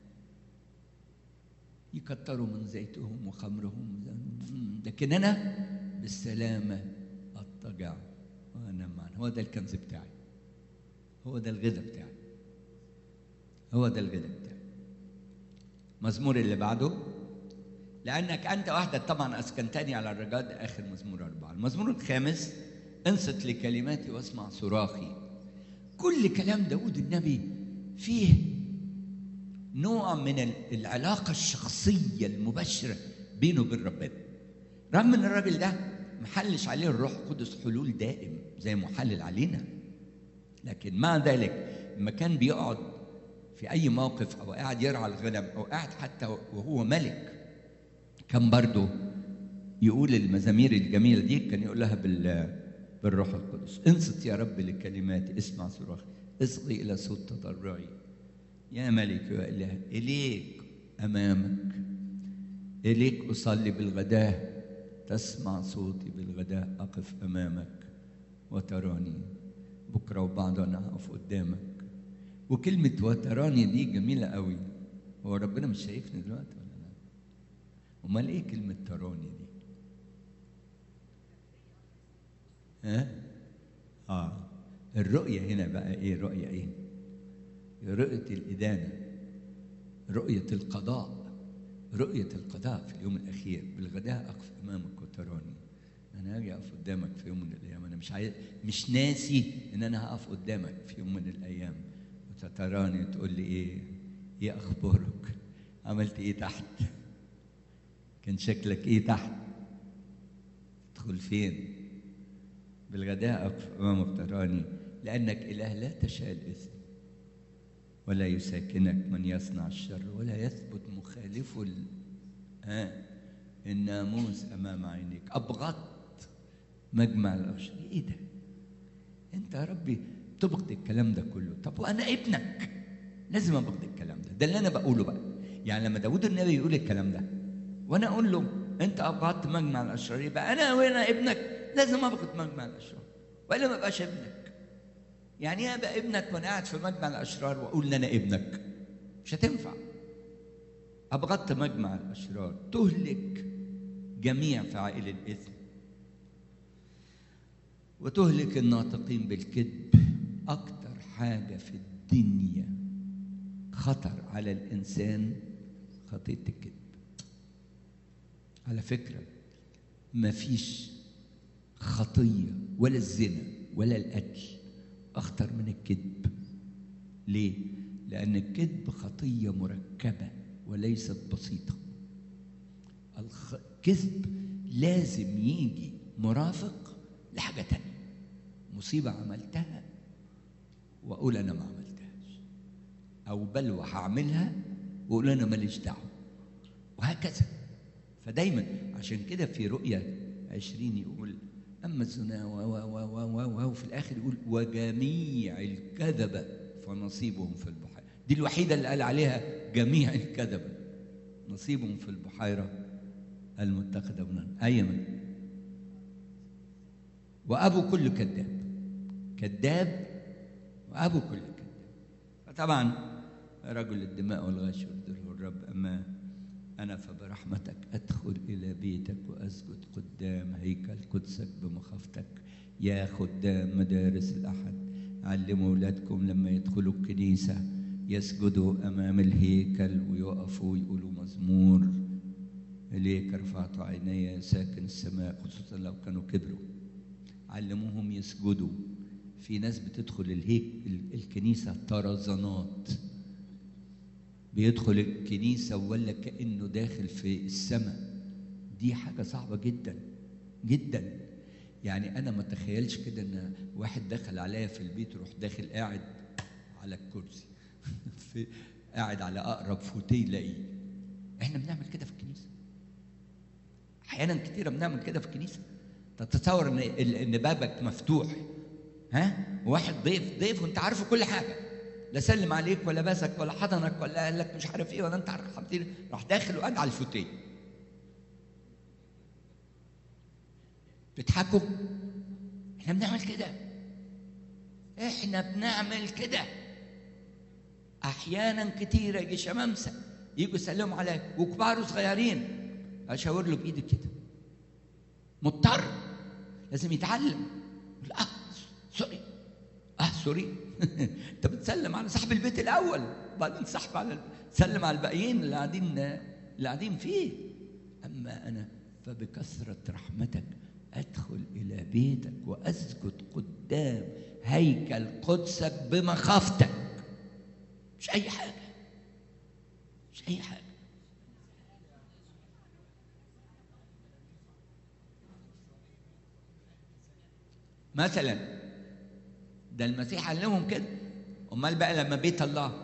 يكتروا من زيتهم وخمرهم لكن أنا بالسلامة أضطجع وأنام معنا هو ده الكنز بتاعي هو ده الغذاء بتاعي هو ده الغذاء بتاعي مزمور اللي بعده لأنك أنت وحدك طبعا أسكنتني على الرجاء ده آخر مزمور أربعة المزمور الخامس انصت لكلماتي واسمع صراخي كل كلام داود النبي فيه نوع من العلاقة الشخصية المباشرة بينه وبين ربنا رغم ان الراجل ده محلش عليه الروح القدس حلول دائم زي محلل علينا لكن مع ذلك لما كان بيقعد في اي موقف او قاعد يرعى الغنم او قاعد حتى وهو ملك كان برضه يقول المزامير الجميله دي كان يقولها بال بالروح القدس انصت يا رب لكلماتي اسمع صراخي اصغي الى صوت تضرعي يا ملك يا اله اليك امامك اليك اصلي بالغداه تسمع صوتي بالغداء أقف أمامك وتراني بكرة وبعد أنا أقف قدامك وكلمة وتراني دي جميلة قوي هو ربنا مش شايفني دلوقتي ولا لا؟ أمال إيه كلمة تراني دي؟ ها؟ آه الرؤية هنا بقى إيه رؤية إيه؟ رؤية الإدانة رؤية القضاء رؤية القضاء في اليوم الأخير بالغداء أقف أمامك وتراني أنا هاجي أقف قدامك في يوم من الأيام أنا مش عايز مش ناسي إن أنا هقف قدامك في يوم من الأيام وتتراني وتقول لي إيه إيه أخبارك عملت إيه تحت كان شكلك إيه تحت تدخل فين بالغداء أقف أمامك تراني لأنك إله لا تشاء الإثم ولا يساكنك من يصنع الشر ولا يثبت مخالف ال... آه الناموس امام عينيك ابغضت مجمع الاشرار ايه ده انت يا ربي تبغض الكلام ده كله طب وانا ابنك لازم ابغض الكلام ده ده اللي انا بقوله بقى يعني لما داود النبي يقول الكلام ده وانا اقول له انت ابغضت مجمع الاشرار يبقى انا وانا ابنك لازم ابغض مجمع الاشرار والا ما ابقاش ابنك يعني ايه ابقى ابنك وانا قاعد في مجمع الاشرار واقول ان انا ابنك مش هتنفع ابغضت مجمع الاشرار تهلك جميع فعائل الاثم وتهلك الناطقين بالكذب اكتر حاجه في الدنيا خطر على الانسان خطيه الكذب على فكره مفيش خطيه ولا الزنا ولا القتل أخطر من الكذب ليه؟ لأن الكذب خطية مركبة وليست بسيطة الكذب لازم يجي مرافق لحاجة تانية مصيبة عملتها وأقول أنا ما عملتهاش أو بلوى هعملها وأقول أنا ماليش دعوة وهكذا فدايما عشان كده في رؤية عشرين يقول أما الزنا و و و و و وفي الآخر يقول وجميع الكذبة فنصيبهم في البحيرة دي الوحيدة اللي قال عليها جميع الكذبة نصيبهم في البحيرة المتخذة من أيمن وأبو كل كذاب كذاب وأبو كل كذاب فطبعا رجل الدماء والغش يرده الرب أما أنا فبرحمتك أدخل إلى بيتك وأسجد قدام هيكل قدسك بمخافتك يا خدام مدارس الأحد علموا أولادكم لما يدخلوا الكنيسة يسجدوا أمام الهيكل ويقفوا ويقولوا مزمور إليك رفعت عيني ساكن السماء خصوصا لو كانوا كبروا علموهم يسجدوا في ناس بتدخل الهيك الكنيسة طرزانات بيدخل الكنيسة ولا كأنه داخل في السماء دي حاجة صعبة جدا جدا يعني أنا ما تخيلش كده إن واحد دخل عليا في البيت يروح داخل قاعد على الكرسي في قاعد على أقرب فوتيه يلاقيه إحنا بنعمل كده في الكنيسة أحيانا كتيرة بنعمل كده في الكنيسة تتصور ان ان بابك مفتوح ها واحد ضيف ضيف وانت عارفه كل حاجه لا سلم عليك ولا باسك ولا حضنك ولا قال لك مش عارف ايه ولا انت عارف حبيبتي راح داخل وقعد على الفوتيه بتضحكوا احنا بنعمل كده احنا بنعمل كده احيانا كتيره يجي شمامسه يجوا يسلموا عليك وكبار وصغيرين اشاور له بايدي كده مضطر لازم يتعلم يقول اه سوري اه سوري انت بتسلم على صاحب البيت الاول وبعدين صاحب على تسلم على الباقيين اللي قاعدين اللي قاعدين فيه اما انا فبكثره رحمتك ادخل الى بيتك واسجد قدام هيكل قدسك بمخافتك مش اي حاجه مش اي حاجه مثلا ده المسيح علمهم كده امال بقى لما بيت الله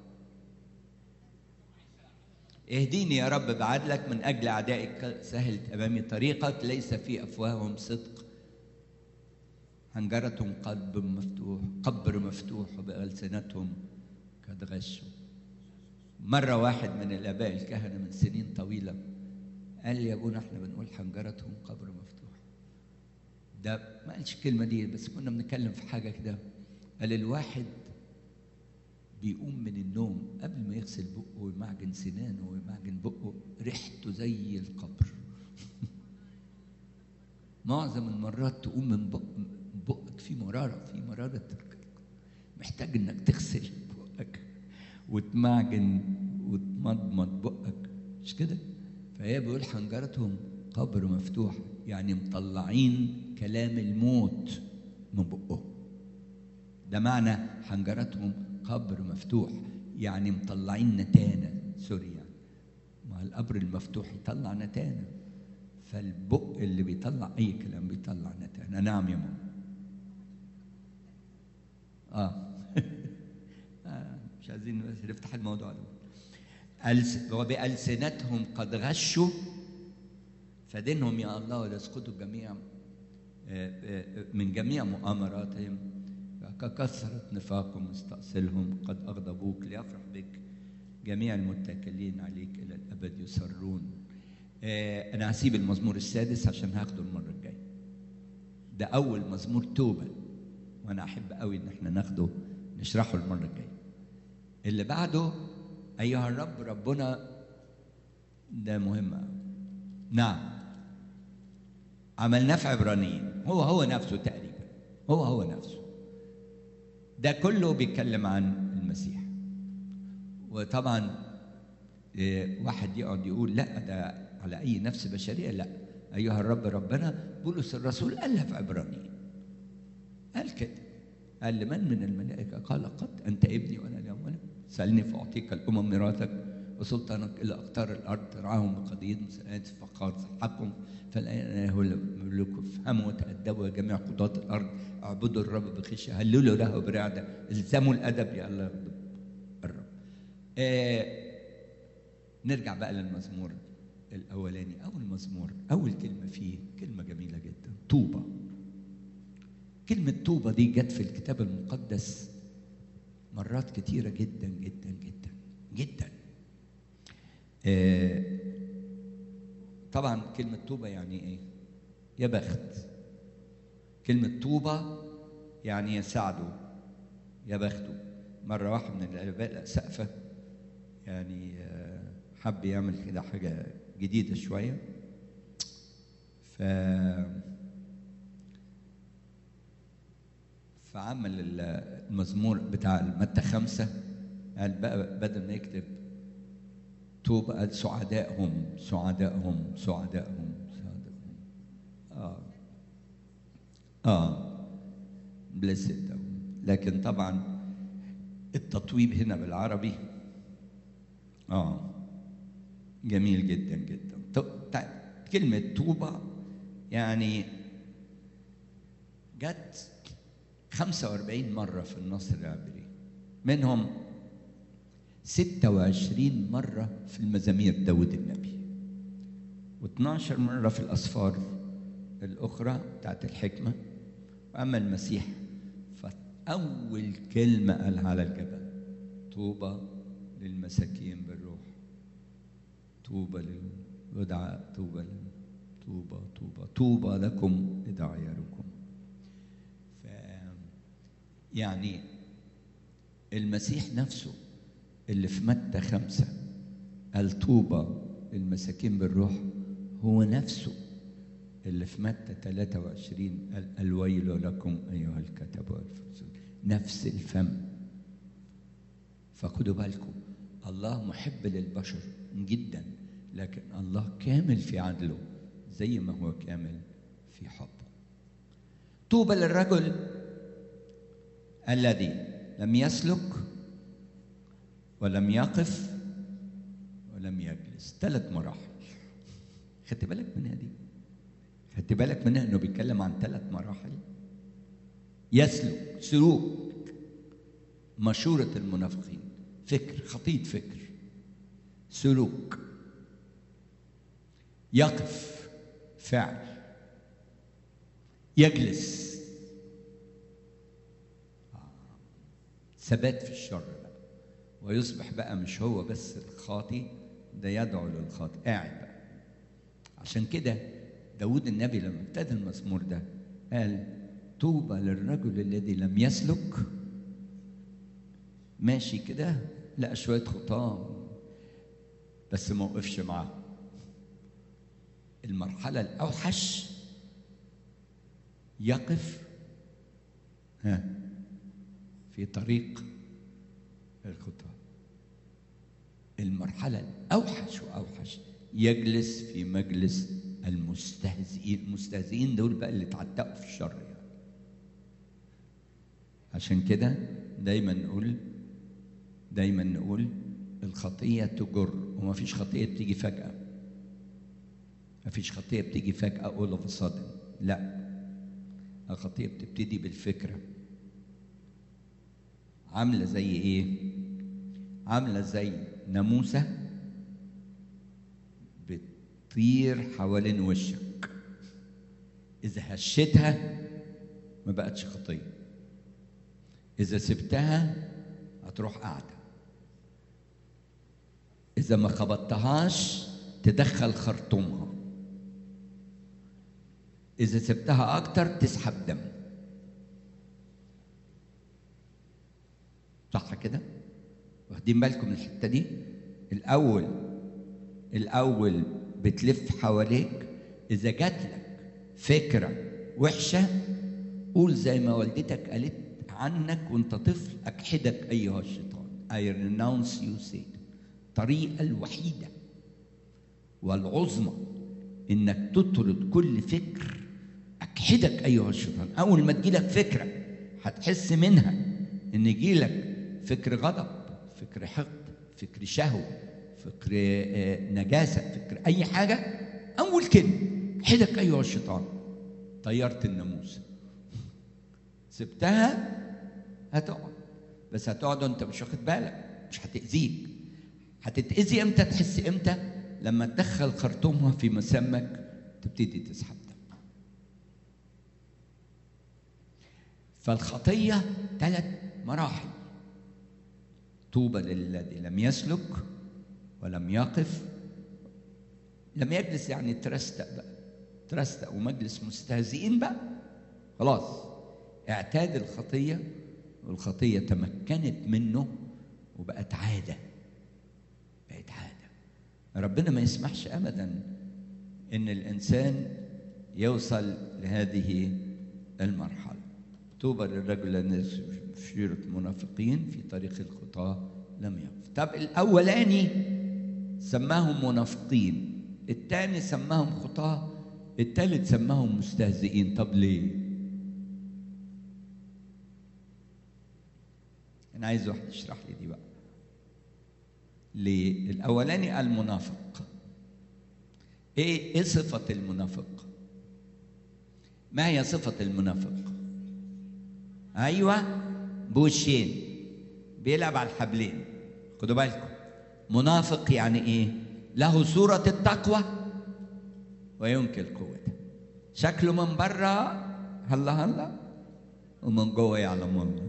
اهديني يا رب بعدلك من اجل اعدائك سهلت امامي طريقك ليس في افواههم صدق حنجرتهم قلب مفتوح قبر مفتوح وبألسنتهم قد غشوا مرة واحد من الآباء الكهنة من سنين طويلة قال لي يا ابونا احنا بنقول حنجرتهم قبر مفتوح ده ما قالش الكلمة دي بس كنا بنتكلم في حاجة كده قال الواحد بيقوم من النوم قبل ما يغسل بقه ويمعجن سنانه ويمعجن بقه ريحته زي القبر معظم المرات تقوم من بق بقك في مرارة في مرارة محتاج انك تغسل بقك وتمعجن وتمضمض بقك مش كده فهي بيقول حنجرتهم قبر مفتوح يعني مطلعين كلام الموت من بقهم ده معنى حنجرتهم قبر مفتوح يعني مطلعين نتانة سوري يعني ما القبر المفتوح يطلع نتانة فالبق اللي بيطلع أي كلام بيطلع نتانة نعم يا ماما آه. آه مش عايزين بس نفتح الموضوع ده ألس... وبألسنتهم قد غشوا فدينهم يا الله ويسقطوا الجميع من جميع مؤامراتهم ككثرة نفاقهم مستأصلهم قد أغضبوك ليفرح بك جميع المتكلين عليك إلى الأبد يسرون أنا هسيب المزمور السادس عشان هاخده المرة الجاية ده أول مزمور توبة وأنا أحب قوي إن إحنا ناخده نشرحه المرة الجاية اللي بعده أيها الرب ربنا ده مهم قوي نعم عملناه في عبرانيين هو هو نفسه تقريبا هو هو نفسه ده كله بيتكلم عن المسيح وطبعا واحد يقعد يقول لا ده على اي نفس بشريه لا ايها الرب ربنا بولس الرسول قالها في عبرانيين قال كده قال لمن من الملائكه قال قد انت ابني وانا اليوم ولد سالني فاعطيك الامم ميراثك وسلطانك الى اقطار الارض ترعاهم بقضيه مساءات فقار حقهم فالان هو الملوك افهموا وتادبوا يا جميع قضاة الارض اعبدوا الرب بخشيه هللوا له برعده الزموا الادب يا الله يغضب الرب آه نرجع بقى للمزمور الاولاني اول مزمور اول كلمه فيه كلمه جميله جدا طوبى كلمه طوبى دي جت في الكتاب المقدس مرات كتيره جدا جدا جدا جدا آه طبعا كلمة طوبة يعني ايه؟ يا بخت كلمة طوبة يعني يساعده يا بخته مرة واحد من الآباء سقفة يعني حب يعمل كده حاجة جديدة شوية ف فعمل المزمور بتاع متى خمسة قال بقى بدل ما يكتب توب قال سعدائهم سعدائهم سعدائهم سعدائهم اه اه بلسد لكن طبعا التطويب هنا بالعربي اه جميل جدا جدا كلمة توبة يعني جت 45 مرة في النص العبري منهم 26 مرة في المزامير داود النبي و12 مرة في الأسفار الأخرى بتاعت الحكمة وأما المسيح فأول كلمة قالها على الجبل طوبى للمساكين بالروح طوبى للودعاء طوبى لل- طوبى طوبى طوبى لكم لدعياركم ف يعني المسيح نفسه اللي في متى خمسة قال طوبى للمساكين بالروح هو نفسه اللي في متى 23 قال الويل لكم أيها الكتب والفرسون نفس الفم فخدوا بالكم الله محب للبشر جدا لكن الله كامل في عدله زي ما هو كامل في حبه طوبى للرجل الذي لم يسلك ولم يقف ولم يجلس ثلاث مراحل خدت بالك منها دي خدت بالك منها انه بيتكلم عن ثلاث مراحل يسلك سلوك مشورة المنافقين فكر خطيط فكر سلوك يقف فعل يجلس ثبات في الشر بقى ويصبح بقى مش هو بس الخاطي ده يدعو للخاطي قاعد بقى عشان كده داود النبي لما ابتدى المزمور ده قال طوبى للرجل الذي لم يسلك ماشي كده لقى شوية خطاه بس ما وقفش معاه المرحلة الأوحش يقف ها في طريق الخطى المرحلة الأوحش وأوحش يجلس في مجلس المستهزئين المستهزئين دول بقى اللي اتعتقوا في الشر يعني. عشان كده دايما نقول دايما نقول الخطية تجر وما فيش خطية بتيجي فجأة ما فيش خطية بتيجي فجأة all of a sudden لا الخطية بتبتدي بالفكرة عاملة زي ايه؟ عاملة زي ناموسة بتطير حوالين وشك إذا هشتها ما بقتش خطية إذا سبتها هتروح قاعدة إذا ما خبطتهاش تدخل خرطومها إذا سبتها أكتر تسحب دم صح كده؟ واخدين بالكم من الحتة دي؟ الأول الأول بتلف حواليك إذا جات لك فكرة وحشة قول زي ما والدتك قالت عنك وانت طفل أكحدك أيها الشيطان I renounce you Satan الطريقة الوحيدة والعظمى إنك تطرد كل فكر أكحدك أيها الشيطان أول ما تجيلك فكرة هتحس منها إن يجيلك فكر غضب فكر حقد فكر شهوة فكر آه، نجاسة فكر أي حاجة أول كلمة حدك أيها الشيطان طيرت الناموس سبتها هتقعد بس هتقعد وانت مش واخد بالك مش هتأذيك هتتأذي امتى تحس امتى لما تدخل خرطومها في مسامك تبتدي تسحب دم فالخطية ثلاث مراحل طوبى للذي لم يسلك ولم يقف لم يجلس يعني ترستق بقى ترستق ومجلس مستهزئين بقى خلاص اعتاد الخطية والخطية تمكنت منه وبقت عادة بقت عادة ربنا ما يسمحش أبدا إن الإنسان يوصل لهذه المرحلة طوبى للرجل الذي في شيرة منافقين في طريق الخطاة لم يقف طب الأولاني سماهم منافقين الثاني سماهم خطاة الثالث سماهم مستهزئين طب ليه؟ أنا عايز واحد يشرح لي دي بقى ليه؟ الأولاني المنافق إيه إيه صفة المنافق؟ ما هي صفة المنافق؟ أيوه بوشين بيلعب على الحبلين خدوا بالكم منافق يعني إيه؟ له صورة التقوى وينكر قوتها شكله من بره هلا هلا ومن جوه يعلم الله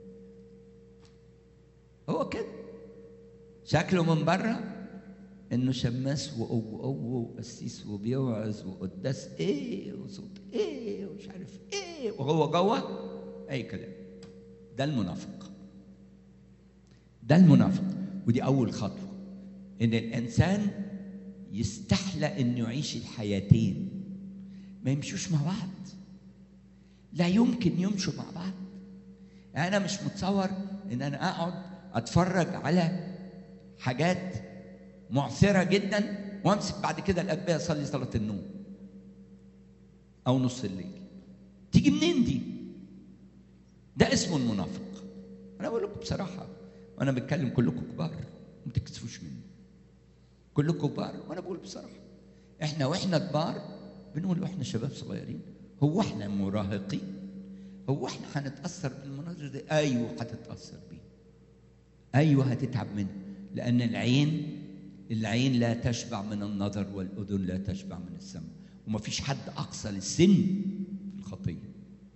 هو كده شكله من بره انه شماس وقوه وقسيس وبيوعظ وقداس ايه وصوت ايه ومش عارف ايه وهو جوه اي كلام ده المنافق ده المنافق ودي اول خطوه ان الانسان يستحلى انه يعيش الحياتين ما يمشوش مع بعض لا يمكن يمشوا مع بعض يعني انا مش متصور ان انا اقعد اتفرج على حاجات معثره جدا وامسك بعد كده الادبيه اصلي صلاه النوم او نص الليل تيجي منين دي ده اسمه المنافق انا بقول لكم بصراحه وانا بتكلم كلكم كبار ما تكسفوش مني كلكم كبار وانا بقول بصراحه احنا واحنا كبار بنقول واحنا شباب صغيرين هو احنا مراهقين هو احنا هنتاثر بالمناظر دي ايوه هتتاثر بيه ايوه هتتعب منه لان العين العين لا تشبع من النظر والاذن لا تشبع من السمع ومفيش حد اقصى للسن في الخطيه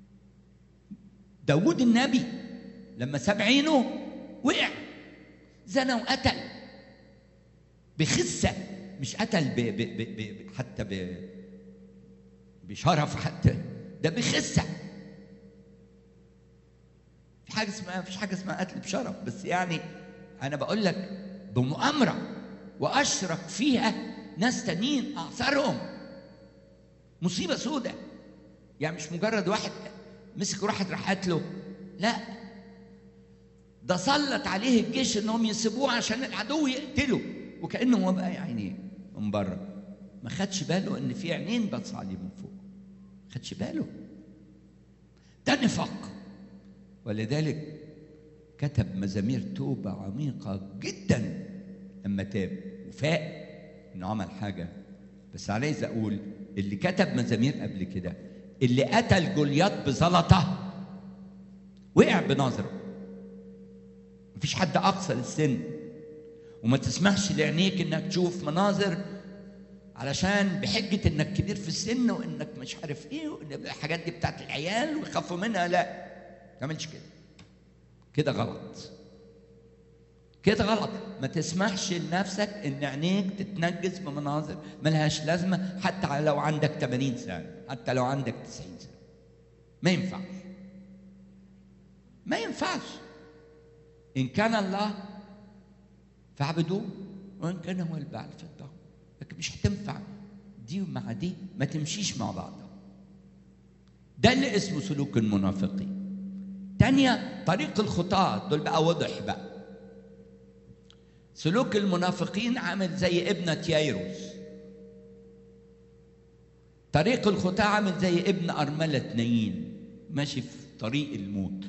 داود النبي لما ساب عينه وقع زنى وقتل بخسه مش قتل ب ب ب ب حتى ب بشرف حتى ده بخسه في حاجه اسمها مفيش حاجه اسمها قتل بشرف بس يعني انا بقول لك بمؤامره واشرك فيها ناس تانيين اعثرهم مصيبه سودة يعني مش مجرد واحد مسك واحد راح قتله لا ده سلط عليه الجيش انهم يسيبوه عشان العدو يقتله وكانه هو بقى يعني من بره ما خدش باله ان في عينين بص عليه من فوق ما خدش باله ده نفاق ولذلك كتب مزامير توبة عميقة جدا لما تاب وفاق انه عمل حاجة بس عايز اقول اللي كتب مزامير قبل كده اللي قتل جولياط بزلطة وقع بنظره مفيش حد اقصى للسن وما تسمحش لعينيك انك تشوف مناظر علشان بحجة انك كبير في السن وانك مش عارف ايه وان الحاجات دي بتاعت العيال ويخافوا منها لا ما تعملش كده كده غلط كده غلط ما تسمحش لنفسك ان عينيك تتنجس بمناظر ملهاش لازمه حتى لو عندك 80 سنه حتى لو عندك 90 سنه ما ينفعش ما ينفعش ان كان الله فاعبدوه وان كان هو البعل فاتبعوه لكن مش هتنفع دي مع دي ما تمشيش مع بعضها ده اللي اسمه سلوك المنافقين تانية طريق الخطاة دول بقى وضح بقى سلوك المنافقين عامل زي ابنة يايروس طريق الخطاة عامل زي ابن أرملة نايين ماشي في طريق الموت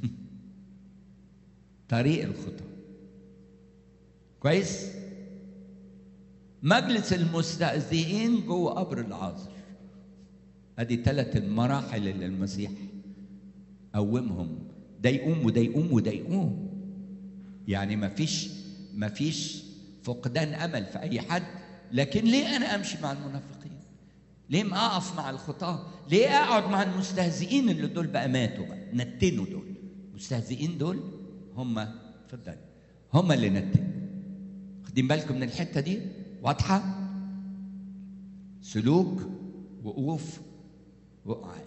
طريق الخطاة كويس مجلس المستهزئين جوه قبر العازر ادي ثلاث المراحل اللي المسيح قومهم ده يقوم وده يقوم وده يقوم يعني ما فيش ما فيش فقدان امل في اي حد لكن ليه انا امشي مع المنافقين ليه ما اقف مع الخطاه ليه اقعد مع المستهزئين اللي دول بقى ماتوا بقى نتنوا دول المستهزئين دول هم اتفضل هم اللي نتنوا واخدين بالكم من الحته دي واضحه سلوك وقوف وقعان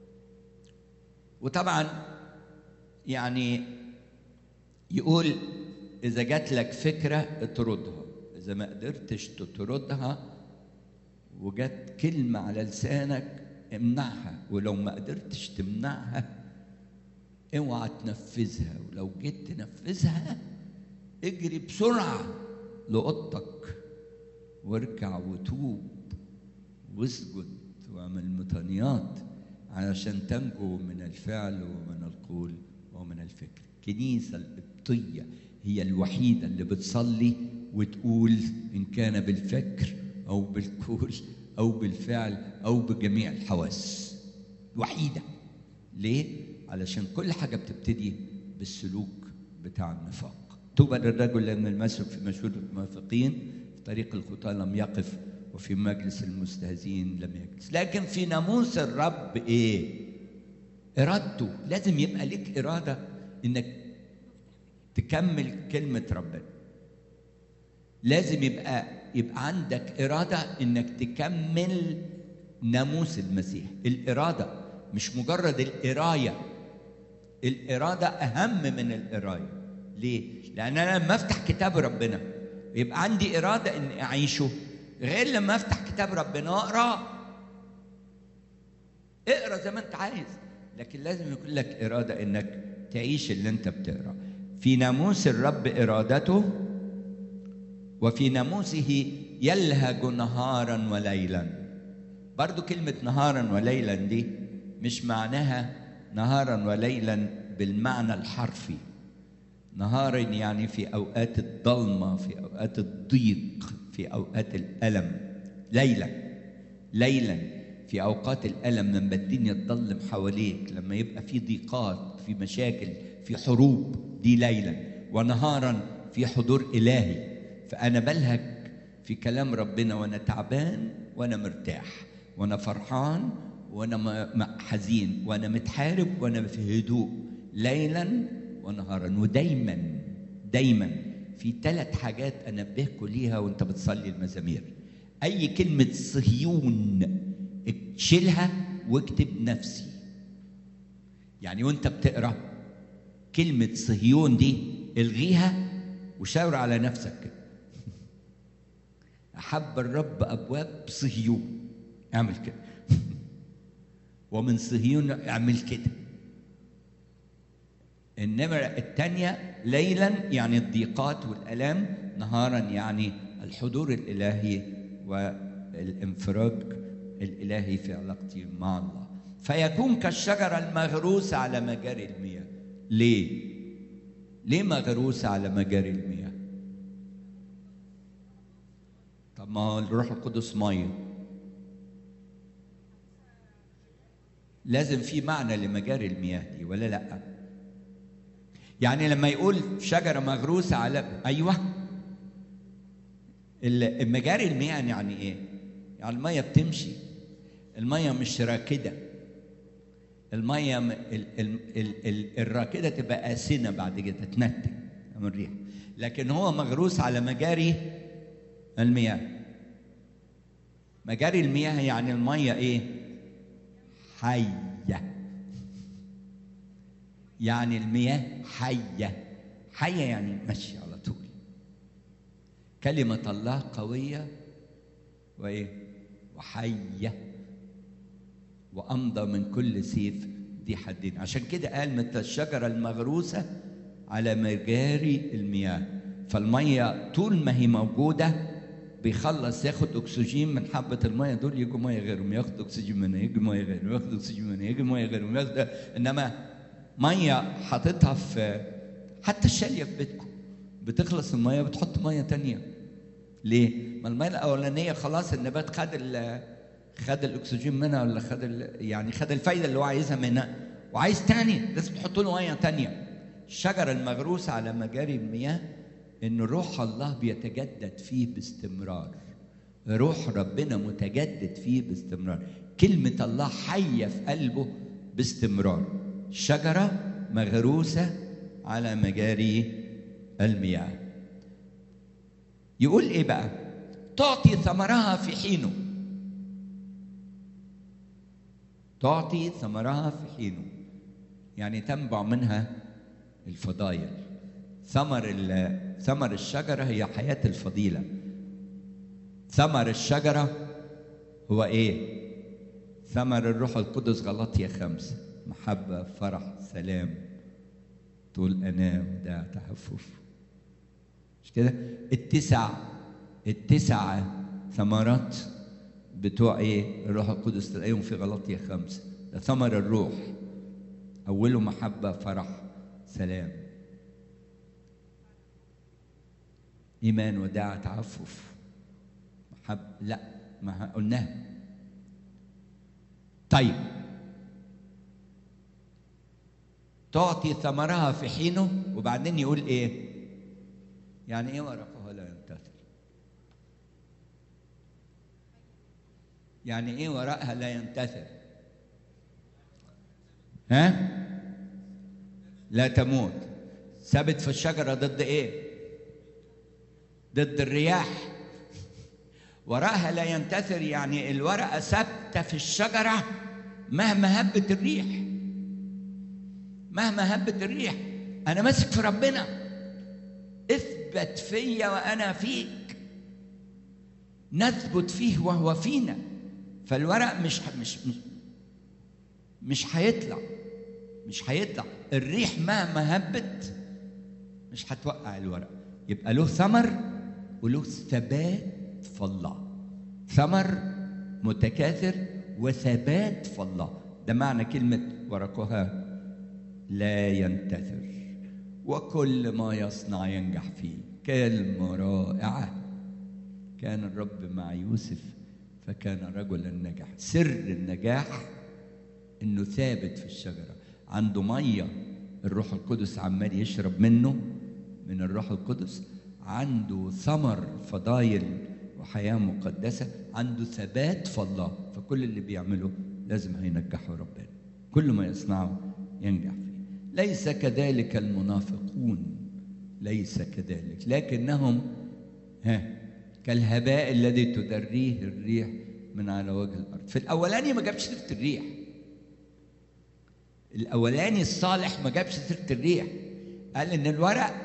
وطبعا يعني يقول إذا جات لك فكرة اطردها إذا ما قدرتش تطردها وجت كلمة على لسانك امنعها ولو ما قدرتش تمنعها اوعى تنفذها ولو جيت تنفذها اجري بسرعة لأوضتك واركع وتوب واسجد واعمل مطانيات علشان تنجو من الفعل ومن القول ومن الفكر الكنيسة القبطية هي الوحيدة اللي بتصلي وتقول إن كان بالفكر أو بالقول أو بالفعل أو بجميع الحواس الوحيدة ليه؟ علشان كل حاجة بتبتدي بالسلوك بتاع النفاق طوبى للرجل لأن المسلك في مشهور المنافقين في طريق الخطاة لم يقف وفي مجلس المستهزئين لم يجلس لكن في ناموس الرب ايه ارادته لازم يبقى لك اراده انك تكمل كلمه ربنا لازم يبقى يبقى عندك اراده انك تكمل ناموس المسيح الاراده مش مجرد القرايه الاراده اهم من القرايه ليه لان انا لما افتح كتاب ربنا يبقى عندي اراده اني اعيشه غير لما افتح كتاب ربنا واقراه اقرا زي ما انت عايز لكن لازم يكون لك اراده انك تعيش اللي انت بتقرا في ناموس الرب ارادته وفي ناموسه يلهج نهارا وليلا برضو كلمة نهارا وليلا دي مش معناها نهارا وليلا بالمعنى الحرفي نهارا يعني في أوقات الضلمة في أوقات الضيق في أوقات الألم ليلا ليلا في أوقات الألم لما الدنيا تضلم حواليك لما يبقى في ضيقات في مشاكل في حروب دي ليلا ونهارا في حضور إلهي فأنا بلهج في كلام ربنا وأنا تعبان وأنا مرتاح وأنا فرحان وأنا حزين وأنا متحارب وأنا في هدوء ليلا ونهارا ودايما دايما في ثلاث حاجات انبهكم ليها وانت بتصلي المزامير اي كلمه صهيون شيلها واكتب نفسي يعني وانت بتقرا كلمه صهيون دي الغيها وشاور على نفسك كده احب الرب ابواب صهيون اعمل كده ومن صهيون اعمل كده النمرة الثانية ليلا يعني الضيقات والألام نهارا يعني الحضور الإلهي والانفراج الإلهي في علاقتي مع الله فيكون كالشجرة المغروسة على مجاري المياه ليه؟ ليه مغروسة على مجاري المياه؟ طب ما هو الروح القدس ميه لازم في معنى لمجاري المياه دي ولا لأ؟ يعني لما يقول شجره مغروسه على ايوه المجاري المياه يعني ايه؟ يعني الميه بتمشي الميه مش راكده الميه ال ال ال ال الراكده تبقى آسنة بعد كده تتنتج من الريح لكن هو مغروس على مجاري المياه مجاري المياه يعني الميه ايه؟ حيه يعني المياه حية حية يعني ماشية على طول كلمة الله قوية وإيه وحية وأمضى من كل سيف دي حدين عشان كده قال مثل الشجرة المغروسة على مجاري المياه فالمية طول ما هي موجودة بيخلص ياخد اكسجين من حبه الميه دول يجوا ميه غيرهم ياخد اكسجين منها يجي ميه غيرهم ياخد اكسجين منها يجي ميه غيرهم ياخد انما ميه حاططها في حتى الشاليه في بيتكم بتخلص الميه بتحط ميه تانية ليه؟ ما الميه الاولانيه خلاص النبات خد خد الاكسجين منها ولا خد يعني خد الفايده اللي هو عايزها منها وعايز تاني لازم تحط له ميه تانية الشجره المغروسه على مجاري المياه ان روح الله بيتجدد فيه باستمرار روح ربنا متجدد فيه باستمرار كلمه الله حيه في قلبه باستمرار شجرة مغروسة على مجاري المياه يقول ايه بقى تعطي ثمرها في حينه تعطي ثمرها في حينه يعني تنبع منها الفضائل ثمر ثمر الشجرة هي حياة الفضيلة ثمر الشجرة هو ايه ثمر الروح القدس غلطية خمسة محبة فرح سلام طول أنام ده تحفف مش كده التسع التسع ثمرات بتوع ايه الروح القدس تلاقيهم في غلطية خمسة ده ثمر الروح أوله محبة فرح سلام إيمان وداع تعفف محب لا ما قلناها طيب تعطي ثمرها في حينه وبعدين يقول ايه يعني ايه ورقها لا ينتثر يعني ايه وراءها لا ينتثر ها لا تموت ثابت في الشجره ضد ايه ضد الرياح وراءها لا ينتثر يعني الورقه ثابته في الشجره مهما هبت الريح مهما هبت الريح انا ماسك في ربنا اثبت فيا وانا فيك نثبت فيه وهو فينا فالورق مش مش مش, مش هيطلع مش هيطلع الريح مهما هبت مش هتوقع الورق يبقى له ثمر وله ثبات في الله ثمر متكاثر وثبات في الله ده معنى كلمة ورقها لا ينتثر وكل ما يصنع ينجح فيه كلمة رائعة كان الرب مع يوسف فكان رجلا نجح سر النجاح انه ثابت في الشجره عنده ميه الروح القدس عمال يشرب منه من الروح القدس عنده ثمر فضايل وحياه مقدسه عنده ثبات في الله فكل اللي بيعمله لازم هينجحه ربنا كل ما يصنعه ينجح فيه ليس كذلك المنافقون ليس كذلك لكنهم ها كالهباء الذي تدريه الريح من على وجه الارض في الاولاني ما جابش سيره الريح الاولاني الصالح ما جابش سيره الريح قال ان الورق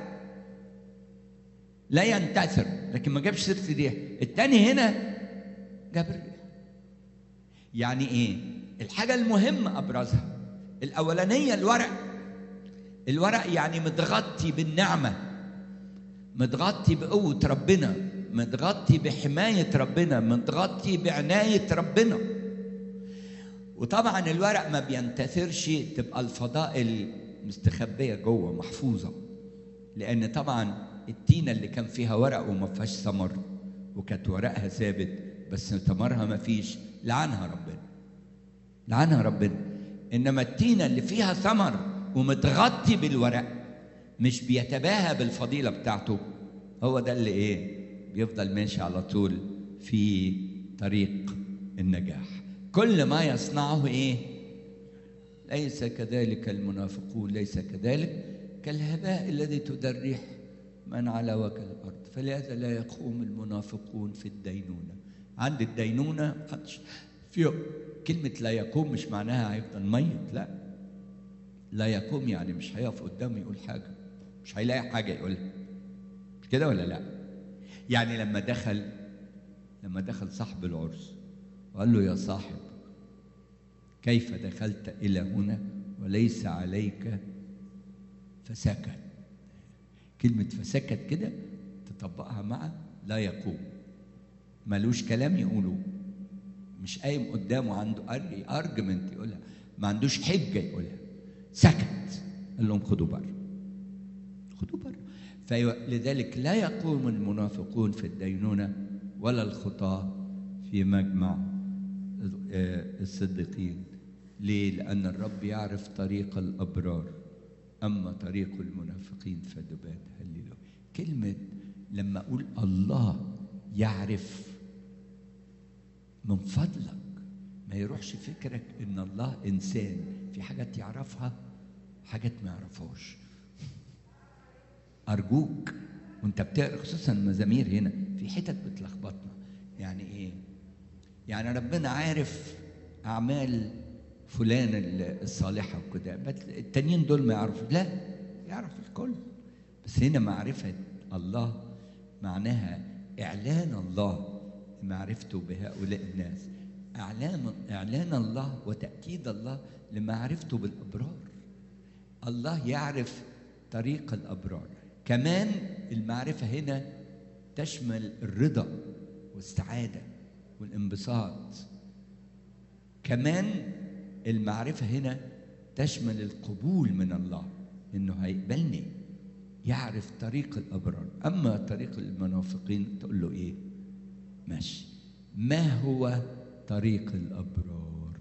لا ينتثر لكن ما جابش سيره الريح الثاني هنا جاب الريح يعني ايه الحاجه المهمه ابرزها الاولانيه الورق الورق يعني متغطي بالنعمه متغطي بقوه ربنا متغطي بحمايه ربنا متغطي بعنايه ربنا وطبعا الورق ما بينتثرش تبقى الفضائل مستخبيه جوه محفوظه لان طبعا التينه اللي كان فيها ورق وما فيهاش ثمر وكانت ورقها ثابت بس ثمرها ما فيش لعنها ربنا لعنها ربنا انما التينه اللي فيها ثمر ومتغطي بالورق مش بيتباهى بالفضيله بتاعته هو ده اللي ايه بيفضل ماشي على طول في طريق النجاح كل ما يصنعه ايه ليس كذلك المنافقون ليس كذلك كالهباء الذي تدريح من على وجه الارض فلهذا لا يقوم المنافقون في الدينونه عند الدينونه محدش في كلمه لا يقوم مش معناها هيفضل ميت لا لا يقوم يعني مش هيقف قدامه يقول حاجه مش هيلاقي حاجه يقولها مش كده ولا لا يعني لما دخل لما دخل صاحب العرس وقال له يا صاحب كيف دخلت الى هنا وليس عليك فسكت كلمة فسكت كده تطبقها مع لا يقوم ملوش كلام يقوله مش قايم قدامه عنده ارجمنت يقولها ما عندوش حجة يقولها سكت قال لهم خدوا بره خدوا بره فلذلك لا يقوم المنافقون في الدينونة ولا الخطاة في مجمع الصديقين ليه؟ لأن الرب يعرف طريق الأبرار أما طريق المنافقين فدبات هللويا كلمة لما أقول الله يعرف من فضلك ما يروحش فكرك إن الله إنسان في حاجات يعرفها حاجات ما يعرفهاش أرجوك وأنت بتقرأ خصوصا مزامير هنا في حتت بتلخبطنا يعني إيه؟ يعني ربنا عارف أعمال فلان الصالحه وكده بس التانيين دول ما يعرفوا لا يعرف الكل بس هنا معرفه الله معناها اعلان الله معرفته بهؤلاء الناس اعلان اعلان الله وتاكيد الله لمعرفته بالابرار الله يعرف طريق الابرار كمان المعرفه هنا تشمل الرضا والسعاده والانبساط كمان المعرفة هنا تشمل القبول من الله إنه هيقبلني يعرف طريق الأبرار أما طريق المنافقين تقول له إيه ماشي ما هو طريق الأبرار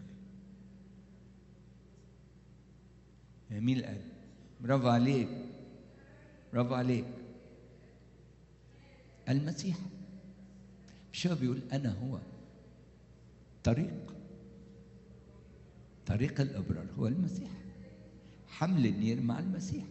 مين الآن برافو عليك برافو عليك المسيح مش هو بيقول أنا هو طريق طريق الابرار هو المسيح حمل النير مع المسيح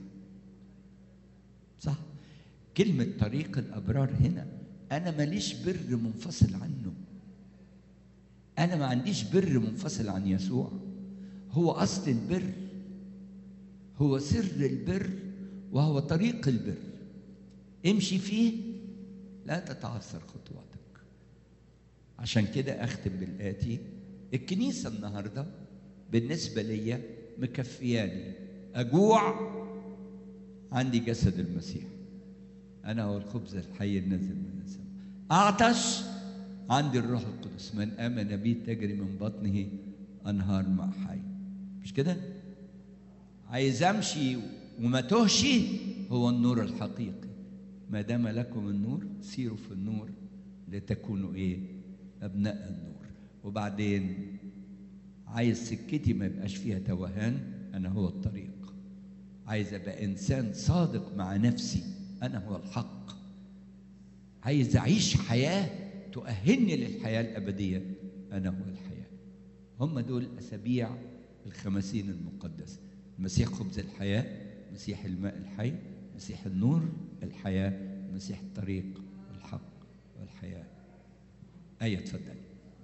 صح كلمة طريق الأبرار هنا أنا ماليش بر منفصل عنه أنا ما عنديش بر منفصل عن يسوع هو أصل البر هو سر البر وهو طريق البر امشي فيه لا تتعثر خطواتك عشان كده أختم بالآتي الكنيسة النهاردة بالنسبة ليا مكفياني أجوع عندي جسد المسيح أنا هو الخبز الحي النازل من السماء أعطش عندي الروح القدس من آمن بي تجري من بطنه أنهار ماء حي مش كده؟ عايز أمشي وما تهش هو النور الحقيقي ما دام لكم النور سيروا في النور لتكونوا إيه؟ أبناء النور وبعدين عايز سكتي ما يبقاش فيها توهان أنا هو الطريق عايز أبقى إنسان صادق مع نفسي أنا هو الحق عايز أعيش حياة تؤهلني للحياة الأبدية أنا هو الحياة هم دول أسابيع الخمسين المقدسة المسيح خبز الحياة مسيح الماء الحي مسيح النور الحياة مسيح الطريق والحق والحياة أية تفضلي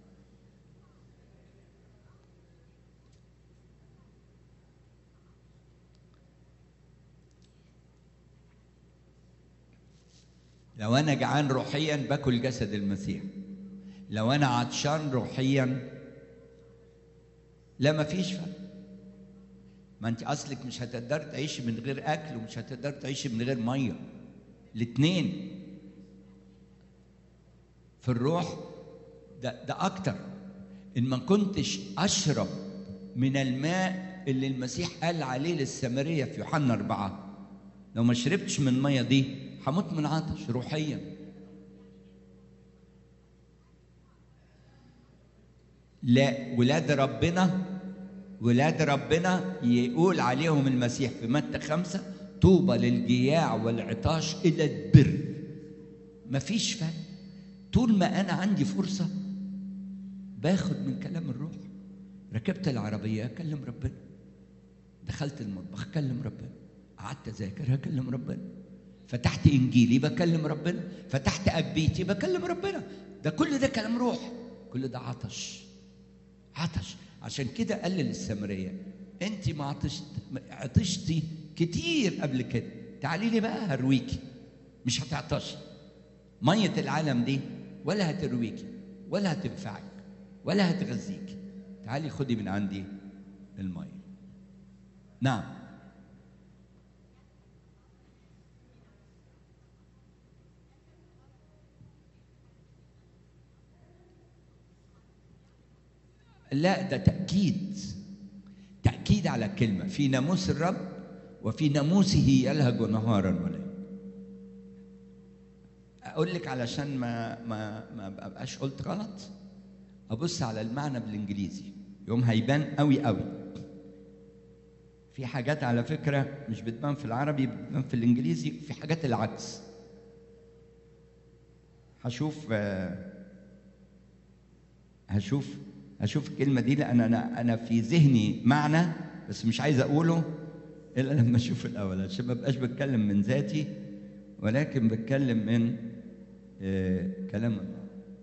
لو انا جعان روحيا باكل جسد المسيح لو انا عطشان روحيا لا ما فيش فرق ما انت اصلك مش هتقدر تعيش من غير اكل ومش هتقدر تعيش من غير ميه الاثنين في الروح ده ده اكتر ان ما كنتش اشرب من الماء اللي المسيح قال عليه للسامريه في يوحنا أربعة لو ما شربتش من الميه دي هموت من عطش روحيا لا ولاد ربنا ولاد ربنا يقول عليهم المسيح في متى خمسة طوبى للجياع والعطاش إلى البر مفيش فرق طول ما أنا عندي فرصة باخد من كلام الروح ركبت العربية أكلم ربنا دخلت المطبخ أكلم ربنا قعدت أذاكر أكلم ربنا فتحت انجيلي بكلم ربنا فتحت اجبيتي بكلم ربنا ده كل ده كلام روح كل ده عطش عطش عشان كده قال للسامريه انت ما عطشت عطشتي كتير قبل كده تعالي لي بقى هرويكي مش هتعطشي ميه العالم دي ولا هترويكي ولا هتنفعك ولا هتغذيك تعالي خدي من عندي الميه نعم لا ده تأكيد تأكيد على كلمة في ناموس الرب وفي ناموسه يلهج نهارا وليلا أقول لك علشان ما ما ما أبقاش قلت غلط أبص على المعنى بالإنجليزي يوم هيبان قوي قوي في حاجات على فكرة مش بتبان في العربي بتبان في الإنجليزي في حاجات العكس هشوف هشوف اشوف الكلمه دي لان انا انا في ذهني معنى بس مش عايز اقوله الا لما اشوف الاول عشان ما ابقاش بتكلم من ذاتي ولكن بتكلم من آه كلام الله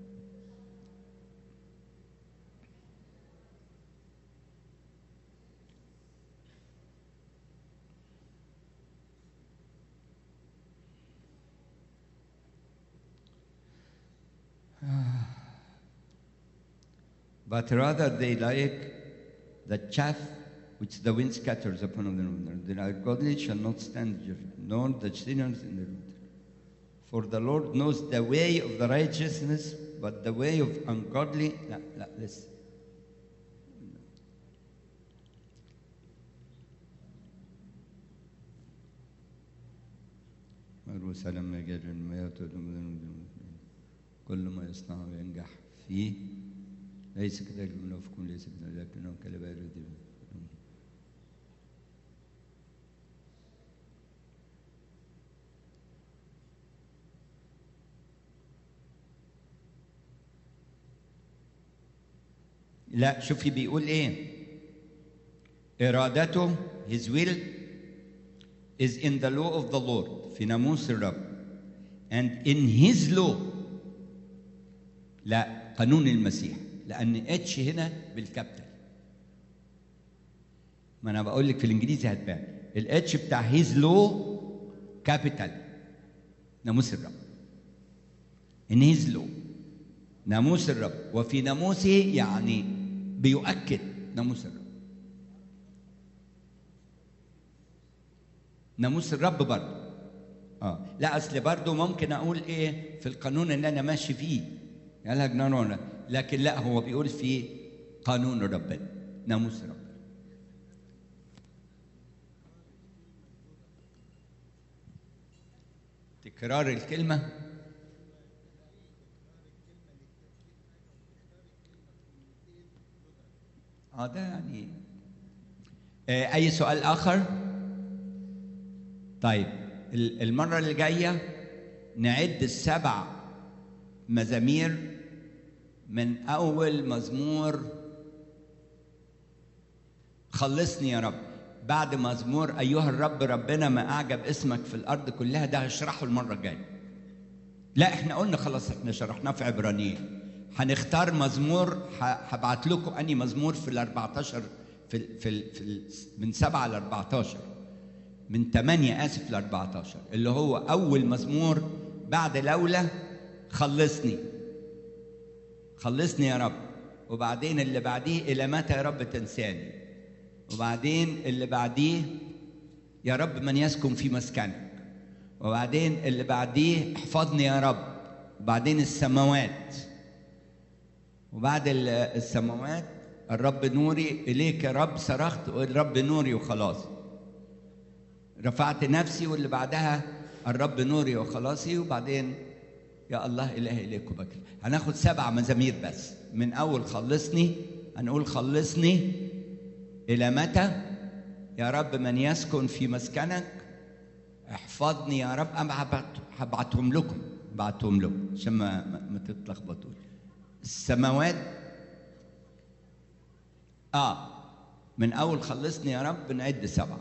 but rather they like the chaff which the wind scatters upon the wilderness. The ungodly shall not stand, nor the sinners in the road. For the Lord knows the way of the righteousness, but the way of ungodly. لا لا listen. مروس لما جاء المياه كل ما يصنعه ينجح فيه ليس كذلك المنافقون ليس كذلك لكنهم كالبارد لا شوفي بيقول ايه ارادته his will is in the law of the Lord في ناموس الرب and in his law لا قانون المسيح لان اتش هنا بالكابيتال ما انا بقول لك في الانجليزي هتبان الاتش بتاع هيز لو كابيتال ناموس الرب ان هيز لو ناموس الرب وفي ناموسه يعني بيؤكد ناموس الرب ناموس الرب برضه اه لا اصل برضه ممكن اقول ايه في القانون اللي انا ماشي فيه يلا جنون لكن لا هو بيقول في قانون ربنا ناموس ربنا تكرار الكلمة اه ده يعني آه أي سؤال آخر؟ طيب ال- المرة اللي جاية نعد السبع مزامير من أول مزمور خلصني يا رب بعد مزمور أيها الرب ربنا ما أعجب اسمك في الأرض كلها ده هشرحه المرة الجاية لا احنا قلنا خلاص احنا شرحناه في عبرانيين هنختار مزمور ه- هبعت لكم اني مزمور في ال 14 في ال في, ال في ال من 7 ل 14 من 8 اسف ل 14 اللي هو اول مزمور بعد لولا خلصني خلصني يا رب وبعدين اللي بعديه الى متى يا رب تنساني وبعدين اللي بعديه يا رب من يسكن في مسكنك وبعدين اللي بعديه احفظني يا رب وبعدين السماوات وبعد ال- السماوات الرب نوري اليك يا رب صرخت الرب نوري وخلاص رفعت نفسي واللي بعدها الرب نوري وخلاصي وبعدين يا الله إلهي إليك بكر هناخد سبع مزامير بس من أول خلصني هنقول خلصني إلى متى يا رب من يسكن في مسكنك احفظني يا رب أنا هبعت- هبعتهم لكم بعتهم لكم عشان ما, ما, ما تتلخبطوش السماوات اه من اول خلصني يا رب نعد سبعه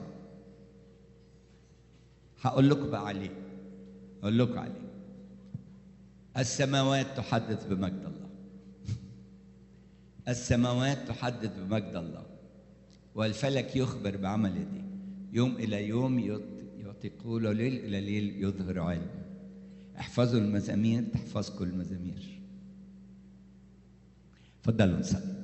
هقول لكم بقى عليه اقول لكم عليه السماوات تحدث بمجد الله السماوات تحدث بمجد الله والفلك يخبر بعمل يديه يوم الى يوم يط- يعطي قوله ليل الى ليل يظهر علمه احفظوا المزامير تحفظكم المزامير تفضلوا نصلي